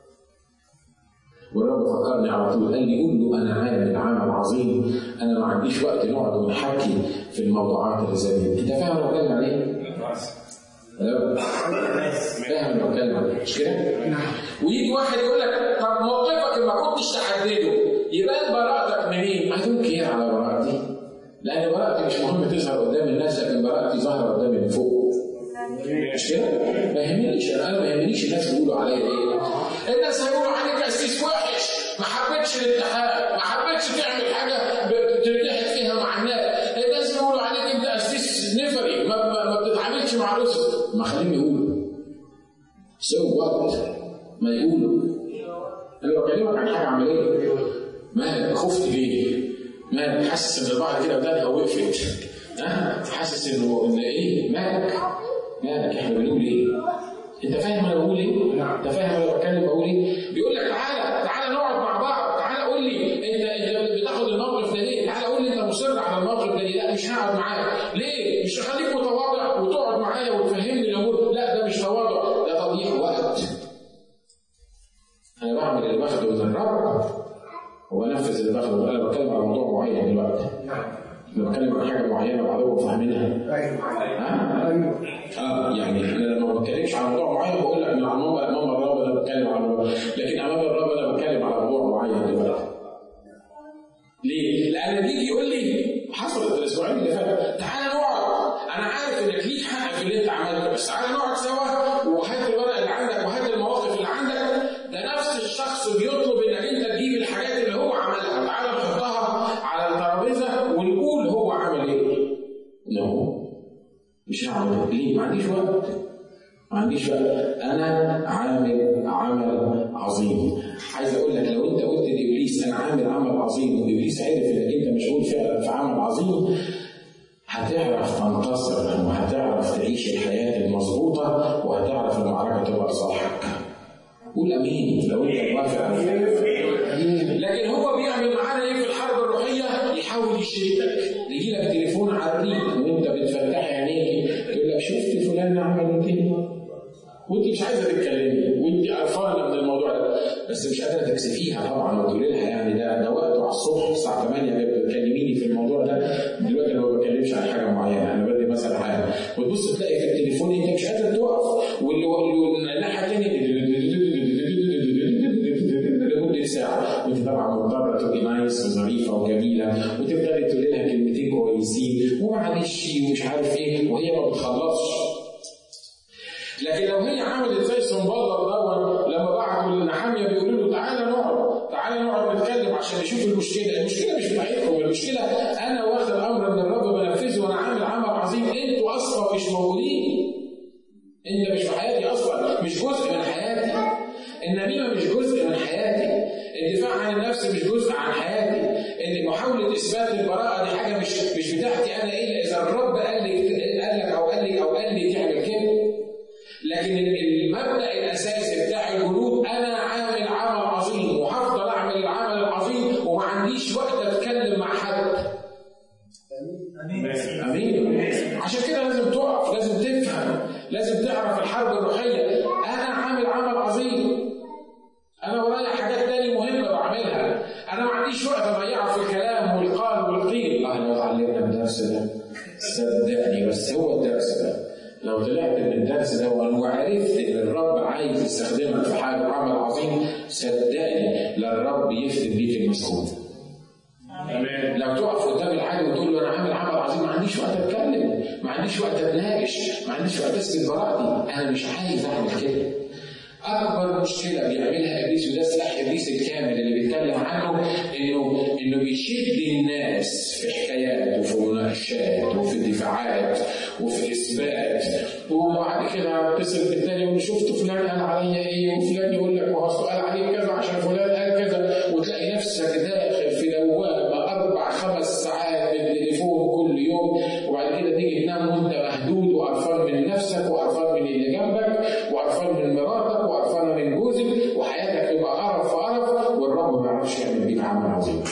والرب فكرني على طول قال لي قول له انا عامل عمل عظيم انا ما عنديش وقت نقعد ونحكي في الموضوعات اللي زي دي انت فاهم انا بتكلم على ايه؟ فاهم انا بتكلم على ايه مش كده؟ ويجي واحد يقول لك طب موقفك ما كنتش تحدده يبان براءتك منين؟ I don't care على براءتي لان براءتي مش مهم تظهر قدام الناس لكن براءتي ظاهره قدام اللي فوق مش كده؟ ما يهمنيش انا ما يهمنيش الناس بيقولوا عليا ايه؟ الناس هيقولوا عليك اسيس وحش ما حبيتش الاتحاد ما حبيتش تعمل حاجه ترتاح فيها مع الناس الناس بيقولوا عليك انت اسيس نفري ما, ما, ما بتتعاملش مع الاسس ما خليهم يقولوا سو وات ما يقولوا انا بكلمك عن حاجه عمليه مالك خفت ليه؟ مالك حاسس ان البعض كده ودانها وقفت ها حاسس انه ان ايه مالك مالك احنا بنقول ايه؟ انت فاهم انا بقول ايه؟ انت فاهم انا بتكلم بقول ايه؟ بيقول لك تعالى تعالى نقعد مع بعض تعالى قول لي انت انت بتاخد الموقف ده ليه؟ تعالى قول لي انت مصر على الموقف ده ليه؟ لا مش هقعد معاك ليه؟ مش هخليك متواضع وتقعد معايا وتفهمني الامور لا ده مش تواضع ده تضييع وقت انا بعمل اللي باخده من الرب وبنفذ اللي باخده انا بتكلم على موضوع معين دلوقتي انا بتكلم عن حاجه معينه بعضهم فاهمينها ايوه ها؟ ايوه اه يعني انا لما ما بتكلمش عن موضوع معين بقول لك من امام امام الرب انا بتكلم عن موضوع لكن امام الرب انا بتكلم على موضوع معين دلوقتي. ليه؟ لان بيجي يقول لي حصلت الاسبوعين اللي فاتوا تعالى نقعد انا عارف انك ليك حق في اللي انت عملته بس تعالى نقعد سوا وهات الورق اللي عندك وهات المواقف اللي عندك ده نفس الشخص بيطلب انك انت تجيب الحاجات اللي هو عملها تعالى نحطها على الترابيزه ونقول هو عمل ايه. نو مش هعمل ليه؟ ما عنديش وقت ما عنديش وقت انا عامل عمل عظيم عايز اقول لك لو انت قلت لابليس انا عامل عمل عظيم وابليس عرف انك انت مشغول فعلا في عمل عظيم هتعرف تنتصر وهتعرف تعيش الحياه المظبوطه وهتعرف المعركه تبقى لصالحك قول امين لو انت موافق على كده. لكن هو بيعمل معانا ايه في الحرب الروحيه؟ يحاول يشتتك يجي لك تليفون على الريق وانت بتفتح عينيك يقول لك شفت فلان عمل كده وانت مش عايزه تتكلمي وانت تكسفيها طبعا وتقولي لها يعني ده ده وقته على الصبح الساعه 8 بتكلميني في الموضوع ده دلوقتي انا ما بتكلمش عن حاجه معينه انا بدي مثلا حاجه وتبص تلاقي في التليفون انت مش قادر تقف واللي واللي الناحيه الثانيه لمده ساعه وانت طبعا مضطره تبقي نايس وظريفه وجميله وتبتدي تقولي لها كلمتين كويسين ومعلش ومش عارف ايه وهي ما بتخلصش لكن لو هي عملت زي سنبلط دون لما بعتوا لنحاميه بيقولوا له تعالى نقعد تعالى نقعد نتكلم عشان نشوف المشكله، المشكله مش بتاعتكم، المشكله انا واخد امر من الرب بنفذه وانا عامل عمل عظيم انتوا اصلا مش موجودين. انت مش في حياتي اصلا، مش جزء من حياتي. النميمه مش جزء من حياتي. الدفاع عن النفس مش جزء عن حياتي. ان محاوله اثبات البراءه دي حاجه مش مش بتاعتي انا الا اذا الرب قال لي قال لك او قال لي او قال لي تعمل كده. لكن المبدا الاساسي بتاع الجنود انا عامل عمل عظيم وهفضل اعمل العمل العظيم وما عنديش وقت اتكلم مع حد. امين امين عشان كده لازم تقف لازم تفهم لازم تعرف الحرب الروحيه انا عامل عمل عظيم انا ورايا حاجات تاني مهمه بعملها انا ما عنديش وقت اضيعه في الكلام والقال والقيل الله لو اتعلمنا الدرس ده صدقني بس هو الدرس ده لو طلعت من الدرس ده وعرفت ان الرب عايز يستخدمك في حاجه عمل عظيم صدقني لا الرب يخدم بيك المسؤول. لو تقف قدام الحاجه وتقول له انا عامل عمل عظيم ما عنديش وقت اتكلم، ما عنديش وقت اتناقش، ما عنديش وقت اثبت براءتي، انا مش عايز اعمل كده. اكبر مشكله بيعملها ابليس وده سلاح ابليس الكامل اللي بيتكلم عنه انه انه بيشد الناس في حكايات وفي مناقشات وفي دفاعات وفي اثبات وبعد كده اتصل بالتاني يقول شفت فلان قال عليا ايه وفلان يقول لك ما هو قال عليك كذا عشان فلان قال كذا وتلاقي نفسك داخل في دوامه اربع خمس ساعات بالتليفون كل يوم وبعد كده تيجي تنام وانت مهدود وقرفان من نفسك وقرفان من اللي جنبك وقرفان من مراتك وقرفان من جوزك وحياتك تبقى قرف في قرف والرب ما يعرفش يعمل بيك عمل عظيم.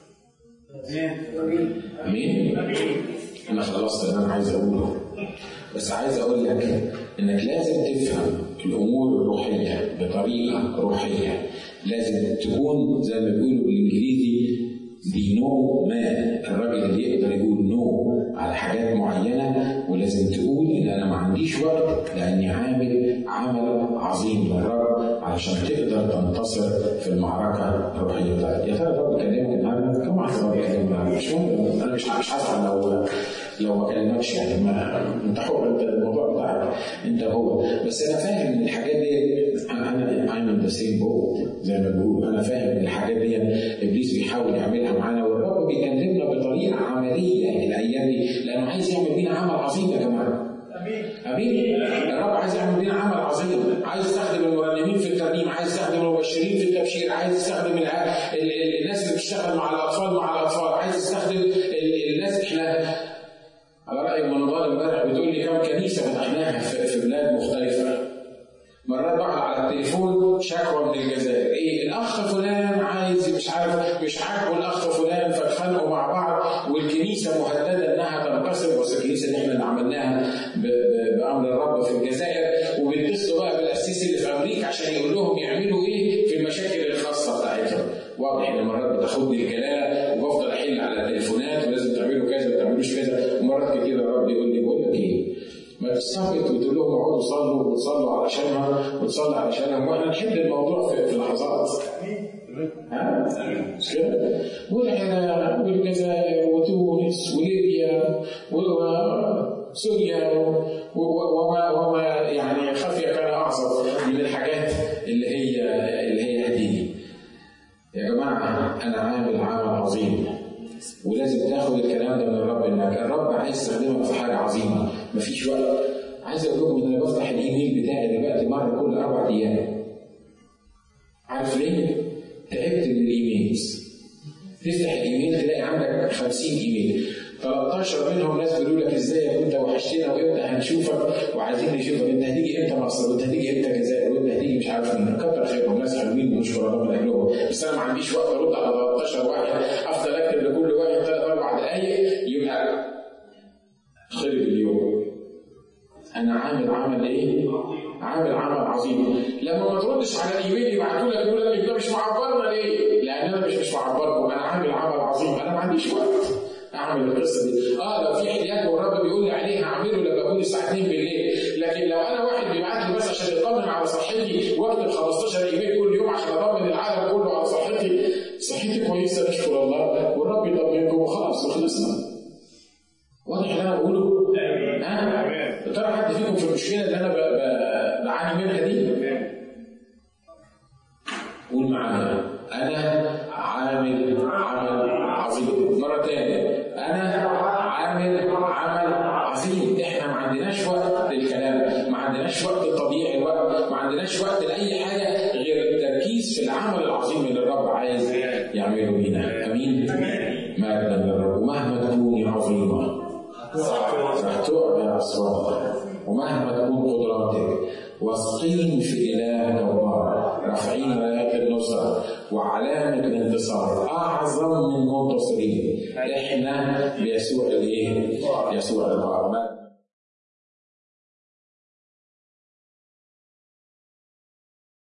امين؟ انا خلصت اللي انا عايز اقوله بس عايز اقول لك انك لازم تفهم الامور الروحيه بطريقه روحيه لازم تكون زي ما بيقولوا بالانجليزي دي نو مان الراجل اللي يقدر يقول نو على حاجات معينه ولازم تقول ان انا ما عنديش وقت لاني عامل عمل عظيم للرب علشان تقدر تنتصر في المعركه الروحيه بتاعتك يا ترى الرب كلمك النهارده كم واحد الرب كلمك النهارده مش مهم انا مش مش هفهم لو لو ما كلمكش يعني ما انت حر انت الموضوع بتاعك انت هو بس انا فاهم ان الحاجات دي انا انا ايم ذا سيم بوت زي ما بيقولوا انا فاهم ان الحاجات دي ابليس بيحاول يعملها معانا والرب بيكلمنا بطريقه عمليه الايام دي لانه عايز يعمل بينا عمل عظيم يا جماعه امين الرب عايز يعمل بينا عمل عظيم عايز يستخدم المرنمين في الترنيم عايز يستخدم المبشرين في التبشير عايز يستخدم الناس اللي بتشتغل مع الاطفال مع الاطفال عايز يستخدم الناس احنا على راي منضال امبارح بتقول لي كم كنيسه فتحناها في بلاد مختلفه مرات بقى على التليفون شكوى من الجزائر ايه الاخ فلان عايز مش عارف مش عاجبه الاخ فلان فاتخانقوا مع بعض والكنيسه مهدده انها تنقسم بس الكنيسه اللي احنا اللي عملناها بامر الرب في الجزائر وبيتصلوا بقى بالقسيس اللي في امريكا عشان يقول لهم يعملوا ايه في المشاكل الخاصه بتاعتهم واضح ان مرات بتاخدني الجلاله وبفضل احل على التليفونات ولازم تعملوا كذا وما تعملوش كذا ومرات كتير الرب يقول لي بقول لك ايه ما تستعبط وتقول لهم اقعدوا صلوا وتصلوا علشانها وتصلي علشانها واحنا نحل الموضوع في, في لحظات. ها؟ مش كده؟ والعراق والجزائر وتونس وليبيا وسوريا وما وما يعني خفي كان اعظم من الحاجات اللي هي اللي هي هتيجي. يا جماعه انا عامل عمل عظيم ولازم تاخد الكلام ده من الرب انك الرب عايز يستخدمك في حاجه عظيمه مفيش وقت عايز اقول لكم ان انا بفتح الايميل بتاعي دلوقتي مره كل اربع ايام عارف ليه؟ تعبت من الايميلز تفتح الايميل تلاقي عندك 50 ايميل 13 منهم ناس بيقولوا لك ازيك وانت وحشتنا وامتى هنشوفك وعايزين نشوفك انت هتيجي امتى مصر وانت هتيجي امتى الجزائر وانت هتيجي مش عارف مين كتر خيرهم ناس حلوين ونشكر الله من اجلهم بس انا ما عنديش وقت ارد على 13 واحد افضل اكتب لكل واحد ثلاث اربع دقائق يبقى خرب اليوم انا عامل عمل ايه؟ عامل عمل عظيم لما ما تردش على الايميل يبعتوا لك يقول لك انت مش معبرنا ليه؟ لان انا مش مش معبركم انا عامل عمل عظيم انا ما عنديش وقت اعمل القصه دي اه لو في احتياج والرب بيقول لي عليه هعمله لما اكون الساعه 2 بالليل لكن لو انا واحد بيبعت لي بس عشان يطمن على صحتي واكتب 15 ايميل كل يوم عشان اطمن العالم كله على صحتي صحتي كويسه نشكر الله والرب يطمنكم وخلاص وخلصنا واضح اللي انا بقوله؟ ها؟ يا ترى حد فيكم في المشكله اللي انا ب- ب- بعاني منها دي؟ قول معايا انا عامل عمل عظيم مره تانية انا عامل عمل عظيم احنا ما عندناش وقت للكلام ما عندناش وقت لتضييع الوقت ما عندناش وقت لاي حاجه غير التركيز في العمل العظيم اللي الرب عايز يعمله بينا امين مجدا للرب ومهما تكوني عظيمه راح تقع يا اصوات ومهما تكون قدراتك واثقين في اله جبار رافعين رايات النصره وعلامه الانتصار اعظم من منتصرين احنا بيسوع الايه؟ يسوع البار